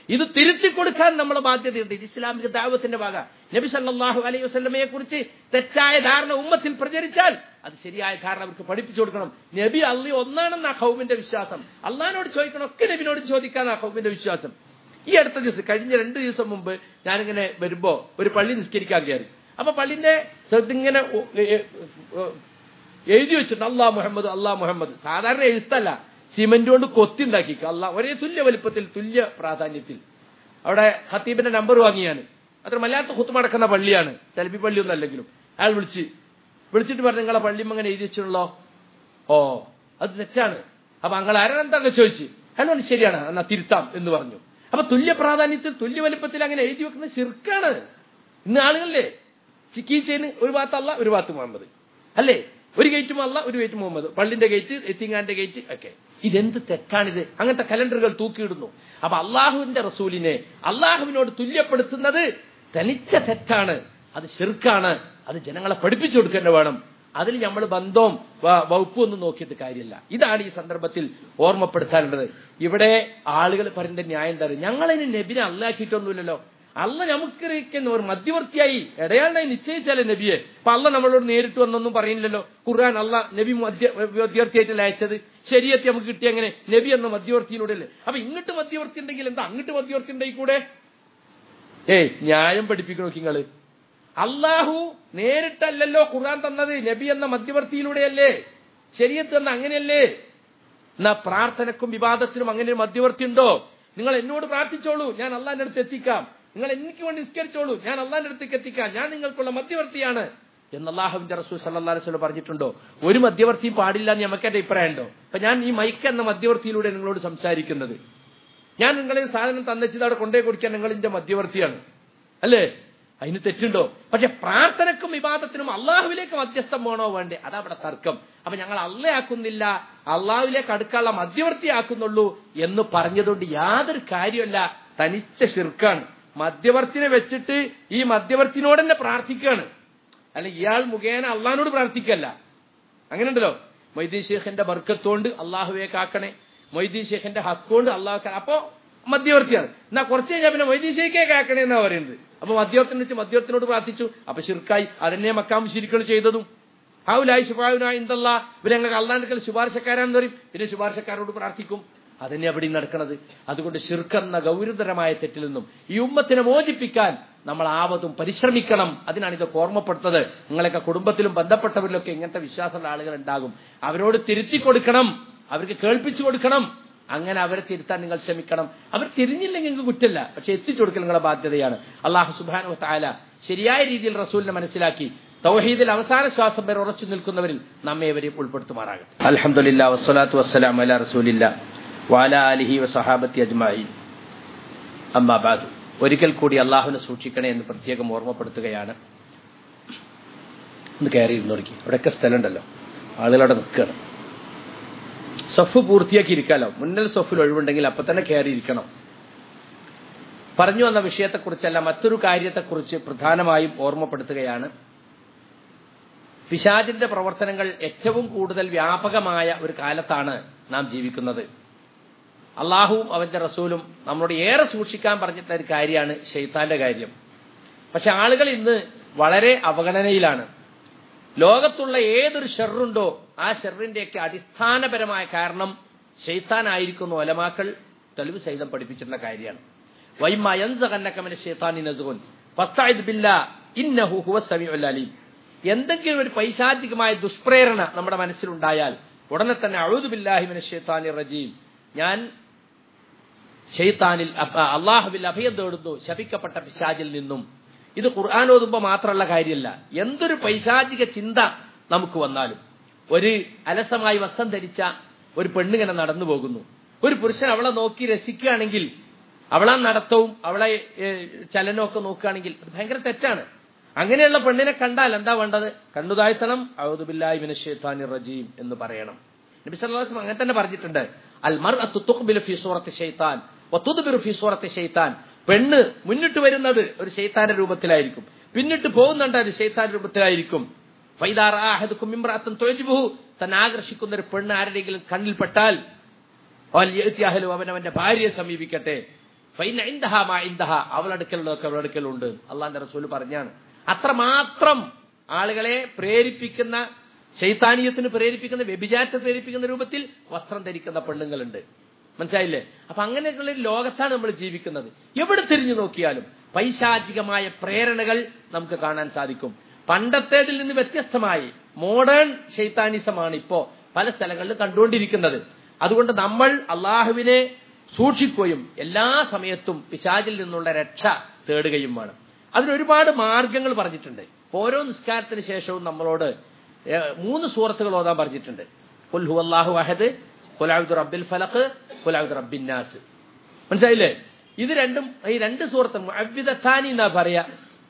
Speaker 1: ഇത് തിരുത്തി കൊടുക്കാൻ നമ്മളെ ബാധ്യതയുണ്ട് ഇത് ഇസ്ലാമിക ദാവത്തിന്റെ ഭാഗ നബി സല്ലല്ലാഹു അലൈഹി വസല്ലമയെ കുറിച്ച് തെറ്റായ ധാരണ ഉമ്മത്തിൽ പ്രചരിച്ചാൽ അത് ശരിയായ ധാരണ അവർക്ക് പഠിപ്പിച്ചു കൊടുക്കണം നബി അള്ളി ഒന്നാണെന്നാ ഹൗമിന്റെ വിശ്വാസം അള്ളഹാനോട് ചോദിക്കണം ഒക്കെ നബിനോട് ചോദിക്കാന്നാ ഹൗമിന്റെ വിശ്വാസം ഈ അടുത്ത ദിവസം കഴിഞ്ഞ രണ്ട് ദിവസം മുമ്പ് ഞാനിങ്ങനെ വരുമ്പോ ഒരു പള്ളി നിസ്കരിക്കാൻ കയറി അപ്പൊ പള്ളിന്റെ ഇങ്ങനെ എഴുതി വെച്ചിട്ടുണ്ട് അള്ളാഹ് മുഹമ്മദ് അള്ളാഹ് മുഹമ്മദ് സാധാരണ എഴുത്തല്ല സിമന്റ് കൊണ്ട് കൊത്തി ഉണ്ടാക്കി അള്ളാഹ് ഒരേ തുല്യ വലുപ്പത്തിൽ തുല്യ പ്രാധാന്യത്തിൽ അവിടെ ഖത്തീബിന്റെ നമ്പർ വാങ്ങിയാണ് അത്ര മല്ലാത്ത കുത്തുമടക്കുന്ന പള്ളിയാണ് സെൽഫി പള്ളിയൊന്നും അല്ലെങ്കിലും അയാൾ വിളിച്ച് വിളിച്ചിട്ട് പറഞ്ഞു നിങ്ങളെ പള്ളിയും അങ്ങനെ എഴുതി വെച്ചിട്ടുള്ളോ ഓ അത് തെറ്റാണ് അപ്പൊ അങ്ങൾ ആരാണെന്തൊക്കെ ചോദിച്ചു അയാൾ പറഞ്ഞു ശരിയാണ് എന്നാ തിരുത്താം എന്ന് പറഞ്ഞു അപ്പൊ തുല്യ പ്രാധാന്യത്തിൽ തുല്യ വലുപ്പത്തിൽ അങ്ങനെ എഴുതി വെക്കുന്ന ശിർക്കാണ് ഇന്ന് ആളുകളല്ലേ ചിക്കീച്ചേന് ഒരു ഭാഗത്ത് അല്ല ഒരു ഭാഗത്ത് മുഹമ്മദ് അല്ലേ ഒരു ഗേറ്റും അല്ല ഒരു ഗേറ്റ് മുഹമ്മദ് പള്ളിന്റെ ഗേറ്റ് എത്തിങ്ങാന്റെ ഗേറ്റ് ഒക്കെ ഇതെന്ത് തെറ്റാണിത് അങ്ങനത്തെ കലണ്ടറുകൾ തൂക്കിയിടുന്നു അപ്പൊ അള്ളാഹുവിന്റെ റസൂലിനെ അള്ളാഹുവിനോട് തുല്യപ്പെടുത്തുന്നത് തനിച്ച തെറ്റാണ് അത് ശിർക്കാണ് അത് ജനങ്ങളെ പഠിപ്പിച്ചു കൊടുക്കേണ്ട വേണം അതിൽ നമ്മൾ ബന്ധവും വകുപ്പും ഒന്നും നോക്കിയിട്ട് കാര്യമില്ല ഇതാണ് ഈ സന്ദർഭത്തിൽ ഓർമ്മപ്പെടുത്താനുള്ളത് ഇവിടെ ആളുകൾ പറയുന്ന ന്യായം എന്താ ഞങ്ങളിന് നബിനെ അല്ലാക്കിയിട്ടൊന്നുമില്ലല്ലോ അല്ല നമുക്കിരിക്കുന്ന ഒരു മധ്യവർത്തിയായി ഇടയാളിനായി നിശ്ചയിച്ചാലേ നബിയെ അപ്പൊ അല്ല നമ്മളോട് നേരിട്ട് വന്നൊന്നും പറയുന്നില്ലല്ലോ ഖുർആൻ അല്ല നബി മധ്യ മധ്യവർത്തിയായിട്ടല്ല അയച്ചത് ശരിയത്തി നമുക്ക് കിട്ടിയ അങ്ങനെ നബി എന്ന മധ്യവർത്തിയിലൂടെ അല്ലേ അപ്പൊ ഇങ്ങോട്ട് മധ്യവർത്തി ഉണ്ടെങ്കിൽ എന്താ അങ്ങോട്ട് മധ്യവർത്തി ഉണ്ടെങ്കിൽ കൂടെ ഏയ് ന്യായം പഠിപ്പിക്കണോ നിങ്ങള് അള്ളാഹു നേരിട്ടല്ലല്ലോ ഖുർആൻ തന്നത് നബി എന്ന മധ്യവർത്തിയിലൂടെയല്ലേ ശരിയത്ത് എന്ന അങ്ങനെയല്ലേ എന്നാ പ്രാർത്ഥനക്കും വിവാദത്തിനും അങ്ങനെ ഒരു മധ്യവർത്തി ഉണ്ടോ നിങ്ങൾ എന്നോട് പ്രാർത്ഥിച്ചോളൂ ഞാൻ അള്ളാന്റെ അടുത്ത് എത്തിക്കാം നിങ്ങൾ എനിക്ക് വേണ്ടി നിസ്കരിച്ചോളൂ ഞാൻ അള്ളാന്റെ അടുത്തേക്ക് എത്തിക്കാം ഞാൻ നിങ്ങൾക്കുള്ള മധ്യവർത്തിയാണ് എന്ന് അള്ളാഹുവിന്റെ റസൂൽ സല്ലാ വസ്ലം പറഞ്ഞിട്ടുണ്ടോ ഒരു മധ്യവർത്തിയും പാടില്ല എന്ന് നമുക്ക് എന്റെ അഭിപ്രായം ഉണ്ടോ അപ്പൊ ഞാൻ ഈ മൈക്ക് എന്ന മധ്യവർത്തിയിലൂടെ നിങ്ങളോട് സംസാരിക്കുന്നത് ഞാൻ നിങ്ങളെ സാധനം തന്നച്ചത് അവിടെ കൊണ്ടേ കൊടുക്കാൻ നിങ്ങൾ എന്റെ മധ്യവർത്തിയാണ് അല്ലേ അതിന് തെറ്റുണ്ടോ പക്ഷെ പ്രാർത്ഥനക്കും വിവാദത്തിനും അള്ളാഹുവിലേക്ക് മധ്യസ്ഥം വേണോ വേണ്ടേ അതവിടെ തർക്കം അപ്പൊ ഞങ്ങൾ അള്ളയാക്കുന്നില്ല അള്ളാഹുവിലേക്ക് അടുക്കാനുള്ള മധ്യവർത്തിയാക്കുന്നുള്ളൂ എന്ന് പറഞ്ഞതുകൊണ്ട് യാതൊരു കാര്യമല്ല തനിച്ച ശിർക്കാണ് മധ്യവർത്തിനെ വെച്ചിട്ട് ഈ മധ്യവർത്തിനോട് തന്നെ പ്രാർത്ഥിക്കുകയാണ് അല്ല ഇയാൾ മുഖേന അള്ളഹാനോട് പ്രാർത്ഥിക്കല്ല അങ്ങനെ ഉണ്ടല്ലോ മൊയ്തീൻ ഷേഖിന്റെ ബർക്കത്തോണ്ട് അള്ളാഹുവെ കാക്കണേ മൊയ്തീൻ ഷേഖിന്റെ ഹക്കോണ്ട് അള്ളാഹു അപ്പോ മധ്യവർത്തിയാണ് എന്നാ കുറച്ച് കഴിഞ്ഞാൽ പിന്നെ മൊയ്തീൻ ഷേഖെ കാക്കണേ എന്നാ പറയുന്നത് അപ്പൊ മധ്യവർത്തിനെ വെച്ച് മധ്യവർത്തിനോട് പ്രാർത്ഥിച്ചു അപ്പൊ ശിർക്കായി അതന്നെ മക്കാം ശിരിക്കൾ ചെയ്തതും ഹൗലായി ശുഭാവിനായി എന്തല്ല ഇവരെ ഞങ്ങൾക്ക് അള്ളാന്റെ ശുപാർശക്കാരാന്ന് പറയും പിന്നെ ശുപാർശക്കാരോട് പ്രാർത്ഥിക്കും അതന്നെ അവിടെ നടക്കുന്നത് അതുകൊണ്ട് ഷിർക്കെന്ന ഗൗരവതരമായ തെറ്റിൽ നിന്നും ഈ ഉമ്മത്തിനെ മോചിപ്പിക്കാൻ നമ്മൾ ആവതും പരിശ്രമിക്കണം അതിനാണ് ഇതൊക്കെ ഓർമ്മപ്പെടുത്തത് നിങ്ങളൊക്കെ കുടുംബത്തിലും ബന്ധപ്പെട്ടവരിലൊക്കെ ഇങ്ങനത്തെ വിശ്വാസമുള്ള ആളുകൾ ഉണ്ടാകും അവരോട് തിരുത്തി കൊടുക്കണം അവർക്ക് കേൾപ്പിച്ചു കൊടുക്കണം അങ്ങനെ അവരെ തിരുത്താൻ നിങ്ങൾ ശ്രമിക്കണം അവർ തിരിഞ്ഞില്ലെങ്കിൽ നിങ്ങൾക്ക് കുറ്റല്ല പക്ഷെ എത്തിച്ചു കൊടുക്കൽ നിങ്ങളുടെ ബാധ്യതയാണ് അള്ളാഹു സുബാനു താല ശരിയായ രീതിയിൽ റസൂലിനെ മനസ്സിലാക്കി തൗഹീദിൽ അവസാന ശ്വാസം വരെ ഉറച്ചു നിൽക്കുന്നവരിൽ നമ്മെ ഇവരെ ഉൾപ്പെടുത്തുമാറാകട്ടെ അലഹമുല്ല വസ്സലാത്തു വസ്സലാം അല റസൂലില്ല വാല അലിഹി വസഹാബത്തി അജ്മായി അമ്മാബാദ് ഒരിക്കൽ കൂടി അള്ളാഹുവിനെ സൂക്ഷിക്കണേ എന്ന് പ്രത്യേകം ഓർമ്മപ്പെടുത്തുകയാണ് ഒന്ന് കയറി ഇരുന്നോടിക്ക് അവിടെയൊക്കെ സ്ഥലമുണ്ടല്ലോ ആളുകളവിടെ നിൽക്കുകയാണ് സഫ് പൂർത്തിയാക്കി ഇരിക്കാലോ മുന്നിൽ സഫിൽ ഒഴിവുണ്ടെങ്കിൽ അപ്പൊ തന്നെ കയറി ഇരിക്കണം പറഞ്ഞു വന്ന വിഷയത്തെക്കുറിച്ചല്ല മറ്റൊരു കാര്യത്തെക്കുറിച്ച് പ്രധാനമായും ഓർമ്മപ്പെടുത്തുകയാണ് പിശാചിന്റെ പ്രവർത്തനങ്ങൾ ഏറ്റവും കൂടുതൽ വ്യാപകമായ ഒരു കാലത്താണ് നാം ജീവിക്കുന്നത് അള്ളാഹുവും അവന്റെ റസൂലും നമ്മളോട് ഏറെ സൂക്ഷിക്കാൻ പറഞ്ഞിട്ടുള്ള ഒരു കാര്യമാണ് ഷെയ്ത്താന്റെ കാര്യം പക്ഷെ ആളുകൾ ഇന്ന് വളരെ അവഗണനയിലാണ് ലോകത്തുള്ള ഏതൊരു ഷെറുണ്ടോ ആ ഷെറിന്റെയൊക്കെ അടിസ്ഥാനപരമായ കാരണം ഷെയ്ത്താനായിരിക്കുന്നു ഒലമാക്കൾ തെളിവ് സഹിതം പഠിപ്പിച്ചിട്ടുള്ള കാര്യമാണ് വൈമയൻസകന്നക്കമന ഷെയ്ത്താനി നസുൻ ഫസ്തായിദ് ബില്ല ഇന്നഹു ഹുവ സമീഉൽ അലീം എന്തെങ്കിലും ഒരു പൈശാചികമായ ദുഷ്പ്രേരണ നമ്മുടെ മനസ്സിലുണ്ടായാൽ ഉടനെ തന്നെ അഴുതു ബില്ലാഹിമിന് ഷെയ്ത്താനി റജീം ഞാൻ ഷെയ്ത്താനിൽ അള്ളാഹുവിൽ അഭയം തേടുന്നു ശപിക്കപ്പെട്ട പിശാചിൽ നിന്നും ഇത് ഖുർആൻ ഓതുമ്പോൾ മാത്രമുള്ള കാര്യമല്ല എന്തൊരു പൈശാചിക ചിന്ത നമുക്ക് വന്നാലും ഒരു അലസമായി വസ്ത്രം ധരിച്ച ഒരു പെണ്ണിങ്ങനെ നടന്നു പോകുന്നു ഒരു പുരുഷൻ അവളെ നോക്കി രസിക്കുകയാണെങ്കിൽ അവളെ നടത്തവും അവളെ ചലനമൊക്കെ നോക്കുകയാണെങ്കിൽ അത് ഭയങ്കര തെറ്റാണ് അങ്ങനെയുള്ള പെണ്ണിനെ കണ്ടാൽ എന്താ വേണ്ടത് കണ്ണുതാഴ്ത്തണം ഔദുബില്ലായി മിനഷേത്താനി റജീം എന്ന് പറയണം നബി സല്ലല്ലാഹു അങ്ങനെ തന്നെ പറഞ്ഞിട്ടുണ്ട് അൽ മർ ഫി സൂറത്ത് ഷെയ്ത്താൻ ഫി സൂറത്ത് ഷെയ്ത്താൻ പെണ്ണ് മുന്നിട്ട് വരുന്നത് ഒരു ഷെയ്ത്താന്റെ രൂപത്തിലായിരിക്കും പിന്നിട്ട് പോകുന്നുണ്ട് ഒരു ഷെയ്ത്താന്റെ രൂപത്തിലായിരിക്കും ഫൈദാറാഹദുക്കും ഇമ്രാത്തൻ തൊഴിബുഹു തന്നെ ആകർഷിക്കുന്ന ഒരു പെണ്ണ് ആരുടെയെങ്കിലും കണ്ണിൽപ്പെട്ടാൽ അവൻ അവൻ അവന്റെ ഭാര്യയെ സമീപിക്കട്ടെ ഫൈന ഇൻദഹ മാ ഇൻദഹ അവളടുക്കലുള്ളതൊക്കെ അവളടുക്കലുണ്ട് അള്ളാന്റെ റസൂല് പറഞ്ഞാണ് അത്രമാത്രം ആളുകളെ പ്രേരിപ്പിക്കുന്ന ശൈത്താനീയത്തിന് പ്രേരിപ്പിക്കുന്ന വ്യഭിചാരത്തെ പ്രേരിപ്പിക്കുന്ന രൂപത്തിൽ വസ്ത്രം ധരിക്കുന്ന പെണ്ണുങ്ങളുണ്ട് മനസ്സിലായില്ലേ അപ്പൊ അങ്ങനെയുള്ള ഒരു ലോകത്താണ് നമ്മൾ ജീവിക്കുന്നത് എവിടെ തിരിഞ്ഞു നോക്കിയാലും പൈശാചികമായ പ്രേരണകൾ നമുക്ക് കാണാൻ സാധിക്കും പണ്ടത്തേതിൽ നിന്ന് വ്യത്യസ്തമായി മോഡേൺ ശൈത്താനിസമാണ് ഇപ്പോ പല സ്ഥലങ്ങളിലും കണ്ടുകൊണ്ടിരിക്കുന്നത് അതുകൊണ്ട് നമ്മൾ അള്ളാഹുവിനെ സൂക്ഷിക്കുകയും എല്ലാ സമയത്തും പിശാചിൽ നിന്നുള്ള രക്ഷ തേടുകയും വേണം അതിന് ഒരുപാട് മാർഗങ്ങൾ പറഞ്ഞിട്ടുണ്ട് ഓരോ നിസ്കാരത്തിന് ശേഷവും നമ്മളോട് ഏഹ്, മൂന്ന് സൂറത്തുകൾ ഓതാൻ പറഞ്ഞിട്ടുണ്ട് കുൽഹു അള്ളാഹു അഹദ് കുലാവുദ് റബ്ബിൽ ഫലഖ് കുലാവുദ് റബ്ബിൻ നാസ് മനസ്സിലായില്ലേ ഇത് രണ്ടും ഈ രണ്ട് സൂറത്തും അബ്വിദത്താനി എന്നാ പറയാ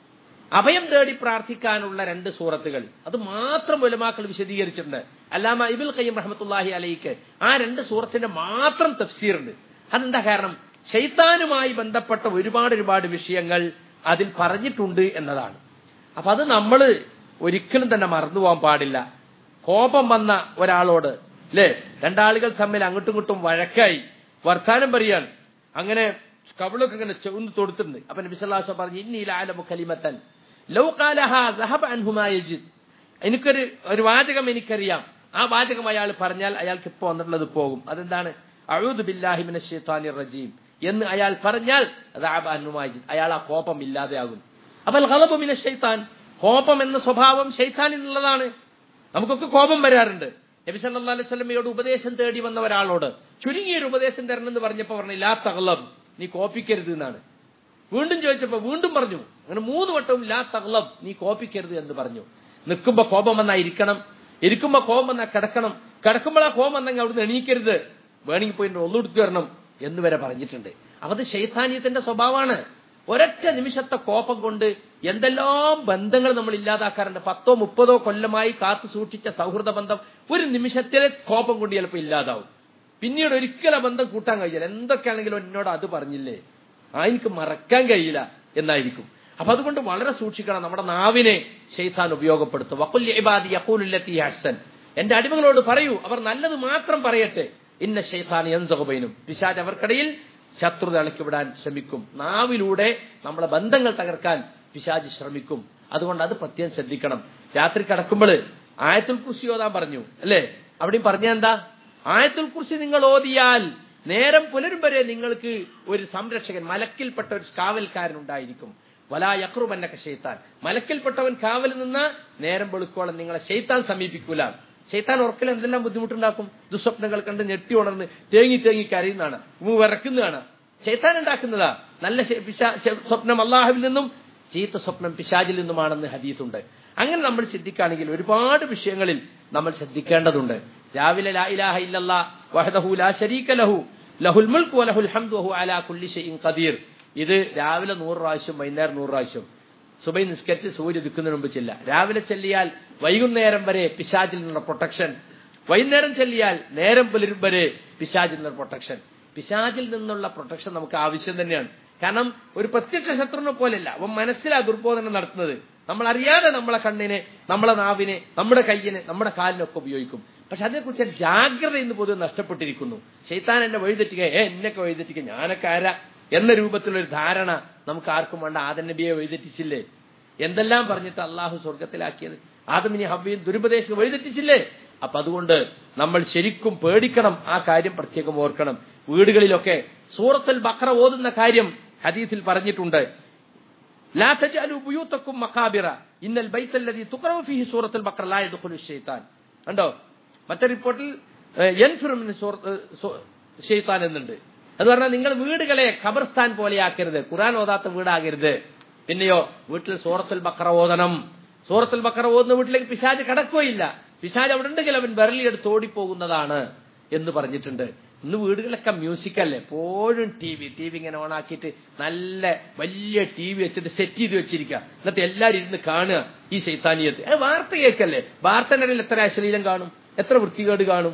Speaker 1: അഭയം തേടി പ്രാർത്ഥിക്കാനുള്ള രണ്ട് സൂറത്തുകൾ അത് മാത്രം ഉലമാക്കൾ വിശദീകരിച്ചിട്ടുണ്ട് അല്ലാമ ഇബിൽ ഖയ്യം റഹമത്തുല്ലാഹി അലൈക്ക് ആ രണ്ട് സൂറത്തിന്റെ മാത്രം തഫ്സീറുണ്ട് അതെന്താ കാരണം ശൈത്താനുമായി ബന്ധപ്പെട്ട ഒരുപാട് ഒരുപാട് വിഷയങ്ങൾ അതിൽ പറഞ്ഞിട്ടുണ്ട് എന്നതാണ് അപ്പൊ അത് നമ്മൾ ഒരിക്കലും തന്നെ മറന്നു പോകാൻ പാടില്ല കോപം വന്ന ഒരാളോട് അല്ലേ രണ്ടാളുകൾ തമ്മിൽ അങ്ങോട്ടും ഇങ്ങോട്ടും വഴക്കായി വർത്താനം പറയാണ് അങ്ങനെ കവിളൊക്കെ ഇങ്ങനെ ചെന്ന് തൊടുത്തിട്ടുണ്ട് അപ്പൊ നബി സല്ലല്ലാഹു അലൈഹി വസല്ലം പറഞ്ഞു ഇന്നി ലഅലമു കലിമത്തൻ ലൗ ഖാലഹാ ദഹബ അൻഹുമാ യജിദ് എനിക്കൊരു ഒരു വാചകം എനിക്കറിയാം ആ വാചകം അയാൾ പറഞ്ഞാൽ അയാൾക്ക് ഇപ്പൊ വന്നിട്ടുള്ളത് പോകും അതെന്താണ് അഊദു ബില്ലാഹി മിനശ് ശൈത്താനിർ റജീം എന്ന് അയാൾ പറഞ്ഞാൽ ദഹബ അൻഹുമാ യജിദ് അയാൾ ആ കോപം ഇല്ലാതെയാകും അപ്പോൾ ഖലബു മിനശ് ശൈത്താൻ കോപം എന്ന സ്വഭാവം ശൈത്താനിൽ നിന്നുള്ളതാണ് നമുക്കൊക്കെ കോപം വരാറുണ്ട് നബി സല്ലല്ലാഹു അലൈഹി വസല്ലമയോട് ഉപദേശം തേടി വന്ന ഒരാളോട് ചുരുങ്ങിയൊരു ഉപദേശം തരണം എന്ന് പറഞ്ഞപ്പോൾ പറഞ്ഞു ലാ തഗ്ലബ് നീ കോപ്പിക്കരുത് എന്നാണ് വീണ്ടും ചോദിച്ചപ്പോൾ വീണ്ടും പറഞ്ഞു അങ്ങനെ മൂന്ന് വട്ടവും ലാ തഗ്ലബ് നീ കോപ്പിക്കരുത് എന്ന് പറഞ്ഞു നിൽക്കുമ്പോ കോപം വന്നാ ഇരിക്കണം ഇരിക്കുമ്പോ കോപം വന്നാ കിടക്കണം കിടക്കുമ്പോൾ ആ കോപം വന്നെങ്കിൽ അവിടുന്ന് എണീക്കരുത് വേണമെങ്കിൽ പോയിട്ട് ഒന്നെടുത്തു വരണം എന്ന് വരെ പറഞ്ഞിട്ടുണ്ട് അപ്പൊ അത് ശൈത്താന്യത്തിന്റെ സ്വഭാവമാണ് ഒരൊറ്റ നിമിഷത്തെ കോപം കൊണ്ട് എന്തെല്ലാം ബന്ധങ്ങൾ നമ്മൾ ഇല്ലാതാക്കാറുണ്ട് പത്തോ മുപ്പതോ കൊല്ലമായി കാത്തു സൂക്ഷിച്ച സൗഹൃദ ബന്ധം ഒരു നിമിഷത്തിലെ കോപം കൊണ്ട് ചിലപ്പോൾ ഇല്ലാതാവും പിന്നീട് ഒരിക്കലും ആ ബന്ധം കൂട്ടാൻ കഴിയില്ല എന്തൊക്കെയാണെങ്കിലും എന്നോട് അത് പറഞ്ഞില്ലേ ആ എനിക്ക് മറക്കാൻ കഴിയില്ല എന്നായിരിക്കും അപ്പൊ അതുകൊണ്ട് വളരെ സൂക്ഷിക്കണം നമ്മുടെ നാവിനെ ഷെയ്ത്താൻ ഉപയോഗപ്പെടുത്തും വക്കുല്യ ഇബാദി യഖൂലുല്ലത്തി ഹസൻ എന്റെ അടിമകളോട് പറയൂ അവർ നല്ലത് മാത്രം പറയട്ടെ ഇന്ന ഷെയ്ത്താൻ എൻസഹുബൈനും പിശാജ് അവർക്കിടയിൽ ശത്രുത ഇളക്കിവിടാൻ ശ്രമിക്കും നാവിലൂടെ നമ്മളെ ബന്ധങ്ങൾ തകർക്കാൻ പിശാജ് ശ്രമിക്കും അതുകൊണ്ട് അത് പ്രത്യേകം ശ്രദ്ധിക്കണം രാത്രി കിടക്കുമ്പോൾ ആയത്തുൽ കുർസി ഓതാൻ പറഞ്ഞു അല്ലേ അവിടെയും പറഞ്ഞ എന്താ ആയത്തുൽ കുർസി നിങ്ങൾ ഓതിയാൽ നേരം പുലരും വരെ നിങ്ങൾക്ക് ഒരു സംരക്ഷകൻ മലക്കിൽപ്പെട്ട ഒരു കാവൽക്കാരൻ ഉണ്ടായിരിക്കും വലാ യക്രുബന്നൊക്കെ ഷെയ്ത്താൻ മലക്കിൽപ്പെട്ടവൻ കാവൽ നിന്ന നേരം വെളുക്കോളം നിങ്ങളെ ഷെയ്ത്താൻ സമീപിക്കൂല ഷെയ്ത്താൻ ഉറക്കൽ എന്തെല്ലാം ബുദ്ധിമുട്ടുണ്ടാക്കും ദുസ്വപ്നങ്ങൾ കണ്ട് ഞെട്ടി ഉണർന്ന് തേങ്ങി തേങ്ങി കരയുന്നതാണ് വിറക്കുന്നതാണ് ഷെയ്ത്താൻ ഉണ്ടാക്കുന്നതാ നല്ല ശ- പിശാ- ശ- സ്വപ്നം അള്ളാഹുവിൽ നിന്നും ചീത്ത സ്വപ്നം പിശാജിൽ നിന്നുമാണെന്ന് ഹദീസുണ്ട് അങ്ങനെ നമ്മൾ ചിന്തിക്കുകയാണെങ്കിൽ ഒരുപാട് വിഷയങ്ങളിൽ നമ്മൾ ശ്രദ്ധിക്കേണ്ടതുണ്ട് രാവിലെ ലാ ഇലാഹ ഇല്ലല്ലാ വഹദഹു ലാ ശരീക ലഹു ലഹുൽ മുൽക്ക് വലഹുൽ ഹംദു വഹു അലാ കുല്ലി ഷൈഇൻ ഖദീർ ഇത് രാവിലെ നൂറ് പ്രാവശ്യം വൈകുന്നേരം നൂറ് പ്രാവശ്യം സുബൈ നിസ്കരിച്ച് സൂര്യ ദുഃഖുന്നതിന് മുമ്പ് ചെല്ല രാവിലെ ചെല്ലിയാൽ വൈകുന്നേരം വരെ പിശാചിൽ നിന്നുള്ള പ്രൊട്ടക്ഷൻ വൈകുന്നേരം ചെല്ലിയാൽ നേരം പുലരും വരെ പിശാചിൽ നിന്നുള്ള പ്രൊട്ടക്ഷൻ പിശാചിൽ നിന്നുള്ള പ്രൊട്ടക്ഷൻ നമുക്ക് ആവശ്യം തന്നെയാണ് കാരണം ഒരു പ്രത്യക്ഷ ശത്രുവിനെ പോലെയല്ല അവൻ മനസ്സിലാ ദുർബോധനം നടത്തുന്നത് നമ്മൾ അറിയാതെ നമ്മളെ കണ്ണിനെ നമ്മളെ നാവിനെ നമ്മുടെ കയ്യിനെ നമ്മുടെ കാലിനൊക്കെ ഉപയോഗിക്കും പക്ഷെ അതേക്കുറിച്ച് ജാഗ്രത ഇന്ന് പൊതുവെ നഷ്ടപ്പെട്ടിരിക്കുന്നു ഷെയ്ത്താൻ എന്നെ വഴിതെറ്റിക്കുക ഏ എന്നൊക്കെ വഴിതെറ്റിക്കുക ഞാനൊക്കെ ആരാ എന്ന രൂപത്തിലൊരു ധാരണ നമുക്ക് ആർക്കും വേണ്ട ആദൻ നബിയെ വഴിതെറ്റിച്ചില്ലേ എന്തെല്ലാം പറഞ്ഞിട്ട് അള്ളാഹു സ്വർഗത്തിലാക്കിയത് ആദമിനി ഹബ്ബയും ദുരുപദേശം വഴിതെറ്റിച്ചില്ലേ അപ്പൊ അതുകൊണ്ട് നമ്മൾ ശരിക്കും പേടിക്കണം ആ കാര്യം പ്രത്യേകം ഓർക്കണം വീടുകളിലൊക്കെ സൂറത്തുൽ ബക്ര ഓതുന്ന കാര്യം ഹദീസിൽ പറഞ്ഞിട്ടുണ്ട് لا تجعلوا بيوتكم مقابر إن البيت الذي تقرأ فيه سورة البقرة لا يدخل الشيطان കണ്ടോ മറ്റേ റിപ്പോർട്ടിൽ എൻഫിറുമിന് ഷെയ്ത്താൻ എന്നുണ്ട് അത് പറഞ്ഞാൽ നിങ്ങൾ വീടുകളെ ഖബർസ്ഥാൻ പോലെയാക്കരുത് ഖുറാൻ ഓതാത്ത വീടാകരുത് പിന്നെയോ വീട്ടിൽ സൂറത്തുൽ ബക്കറ ഓതണം സൂറത്തുൽ ബക്കറ ഓതുന്ന വീട്ടിലേക്ക് പിശാജ് കടക്കുകയില്ല പിശാജ് അവിടെ ഉണ്ടെങ്കിൽ അവൻ വിരലിയെടുത്ത് ഓടിപ്പോകുന്നതാണ് എന്ന് പറഞ്ഞിട്ടുണ്ട് ഇന്ന് വീടുകളിലൊക്കെ മ്യൂസിക് അല്ലേ എപ്പോഴും ടി വി ടി വി ഇങ്ങനെ ഓണാക്കിയിട്ട് നല്ല വലിയ ടി വി വെച്ചിട്ട് സെറ്റ് ചെയ്ത് വെച്ചിരിക്കുക എന്നിട്ട് എല്ലാവരും ഇരുന്ന് കാണുക ഈ ശൈത്താനിയത്ത് ഏ, വാർത്ത കേൾക്കല്ലേ വാർത്തകളിൽ എത്ര അശ്ലീലം കാണും എത്ര വൃത്തികേട് കാണും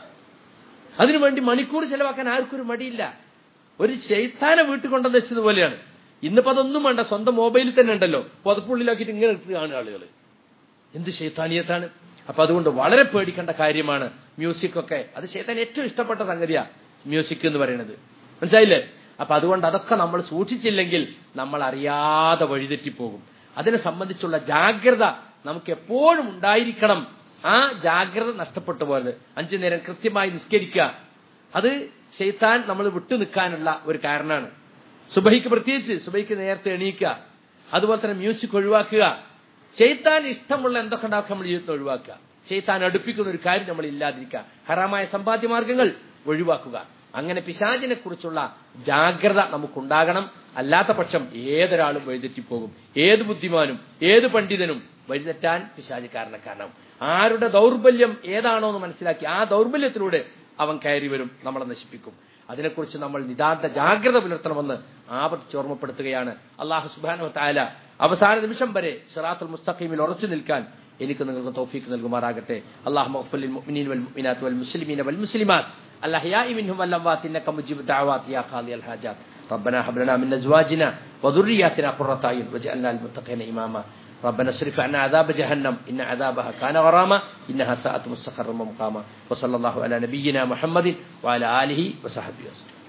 Speaker 1: അതിനുവേണ്ടി മണിക്കൂർ ചെലവാക്കാൻ ആർക്കും ഒരു മടിയില്ല ഒരു ശൈത്താനെ വീട്ടിൽ കൊണ്ടുവന്ന് വെച്ചതുപോലെയാണ് ഇന്നിപ്പോ അതൊന്നും വേണ്ട സ്വന്തം മൊബൈലിൽ തന്നെ ഉണ്ടല്ലോ പുതപ്പുള്ളിലാക്കിയിട്ട് ഇങ്ങനെ എടുത്ത് കാണുക ആളുകൾ എന്ത് ശൈത്താനിയത്താണ് അപ്പൊ അതുകൊണ്ട് വളരെ പേടിക്കേണ്ട കാര്യമാണ് മ്യൂസിക് ഒക്കെ അത് ശൈത്താൻ ഏറ്റവും ഇഷ്ടപ്പെട്ട സംഗതിയാ മ്യൂസിക് എന്ന് പറയുന്നത് മനസ്സിലായില്ലേ അപ്പൊ അതുകൊണ്ട് അതൊക്കെ നമ്മൾ സൂക്ഷിച്ചില്ലെങ്കിൽ നമ്മൾ അറിയാതെ വഴിതെറ്റിപ്പോകും അതിനെ സംബന്ധിച്ചുള്ള ജാഗ്രത നമുക്ക് എപ്പോഴും ഉണ്ടായിരിക്കണം ആ ജാഗ്രത നഷ്ടപ്പെട്ടു പോയത് അഞ്ചു നേരം കൃത്യമായി നിസ്കരിക്കുക അത് ചെയ്ത്താൻ നമ്മൾ വിട്ടു നിൽക്കാനുള്ള ഒരു കാരണമാണ് സുബഹിക്ക് പ്രത്യേകിച്ച് സുബഹിക്ക് നേരത്തെ എണീക്കുക അതുപോലെ തന്നെ മ്യൂസിക് ഒഴിവാക്കുക ചെയ്ത്താൻ ഇഷ്ടമുള്ള എന്തൊക്കെ ഉണ്ടാക്കുക നമ്മൾ ജീവിതത്തിൽ ഒഴിവാക്കുക ചെയ്ത്താൻ അടുപ്പിക്കുന്ന ഒരു കാര്യം നമ്മൾ ഇല്ലാതിരിക്കുക ഹറാമായ സമ്പാദ്യ മാർഗങ്ങൾ ഒഴിവാക്കുക അങ്ങനെ പിശാചിനെ കുറിച്ചുള്ള ജാഗ്രത നമുക്കുണ്ടാകണം അല്ലാത്ത പക്ഷം ഏതൊരാളും വഴിതെറ്റിപ്പോകും ഏത് ബുദ്ധിമാനും ഏത് പണ്ഡിതനും വഴിതെറ്റാൻ പിശാചി കാരണക്കാരനാവും ആരുടെ ദൗർബല്യം ഏതാണോ എന്ന് മനസ്സിലാക്കി ആ ദൗർബല്യത്തിലൂടെ അവൻ കയറി വരും നമ്മളെ നശിപ്പിക്കും അതിനെക്കുറിച്ച് നമ്മൾ നിതാന്ത ജാഗ്രത പുലർത്തണമെന്ന് ആവർത്തിച്ച് ഓർമ്മപ്പെടുത്തുകയാണ് അള്ളാഹു സുബാനു താല അവസാന നിമിഷം വരെ സിറാത്തുൽ മുസ്തഖീമിൽ ഉറച്ചു നിൽക്കാൻ എനിക്ക് നിങ്ങൾക്ക് തൗഫീക്ക് നൽകുമാറാകട്ടെ അള്ളാഹു മഗ്ഫിലിൽ മുഅ്മിനീന വൽ മുഅ്മിനാത്ത് വൽ മുസ്ലിമീന വൽ മുസ്ലിമാത്ത് الأحياء منهم والأموات إنك مجيب الدعوات يا قاضي الحاجات ربنا هب لنا من أزواجنا وذرياتنا قرة أعين واجعلنا للمتقين إماما ربنا اصرف عنا عذاب جهنم إن عذابها كان غراما إنها ساءت مستقرا ومقاما وصلى الله على نبينا محمد وعلى آله وصحبه وسلم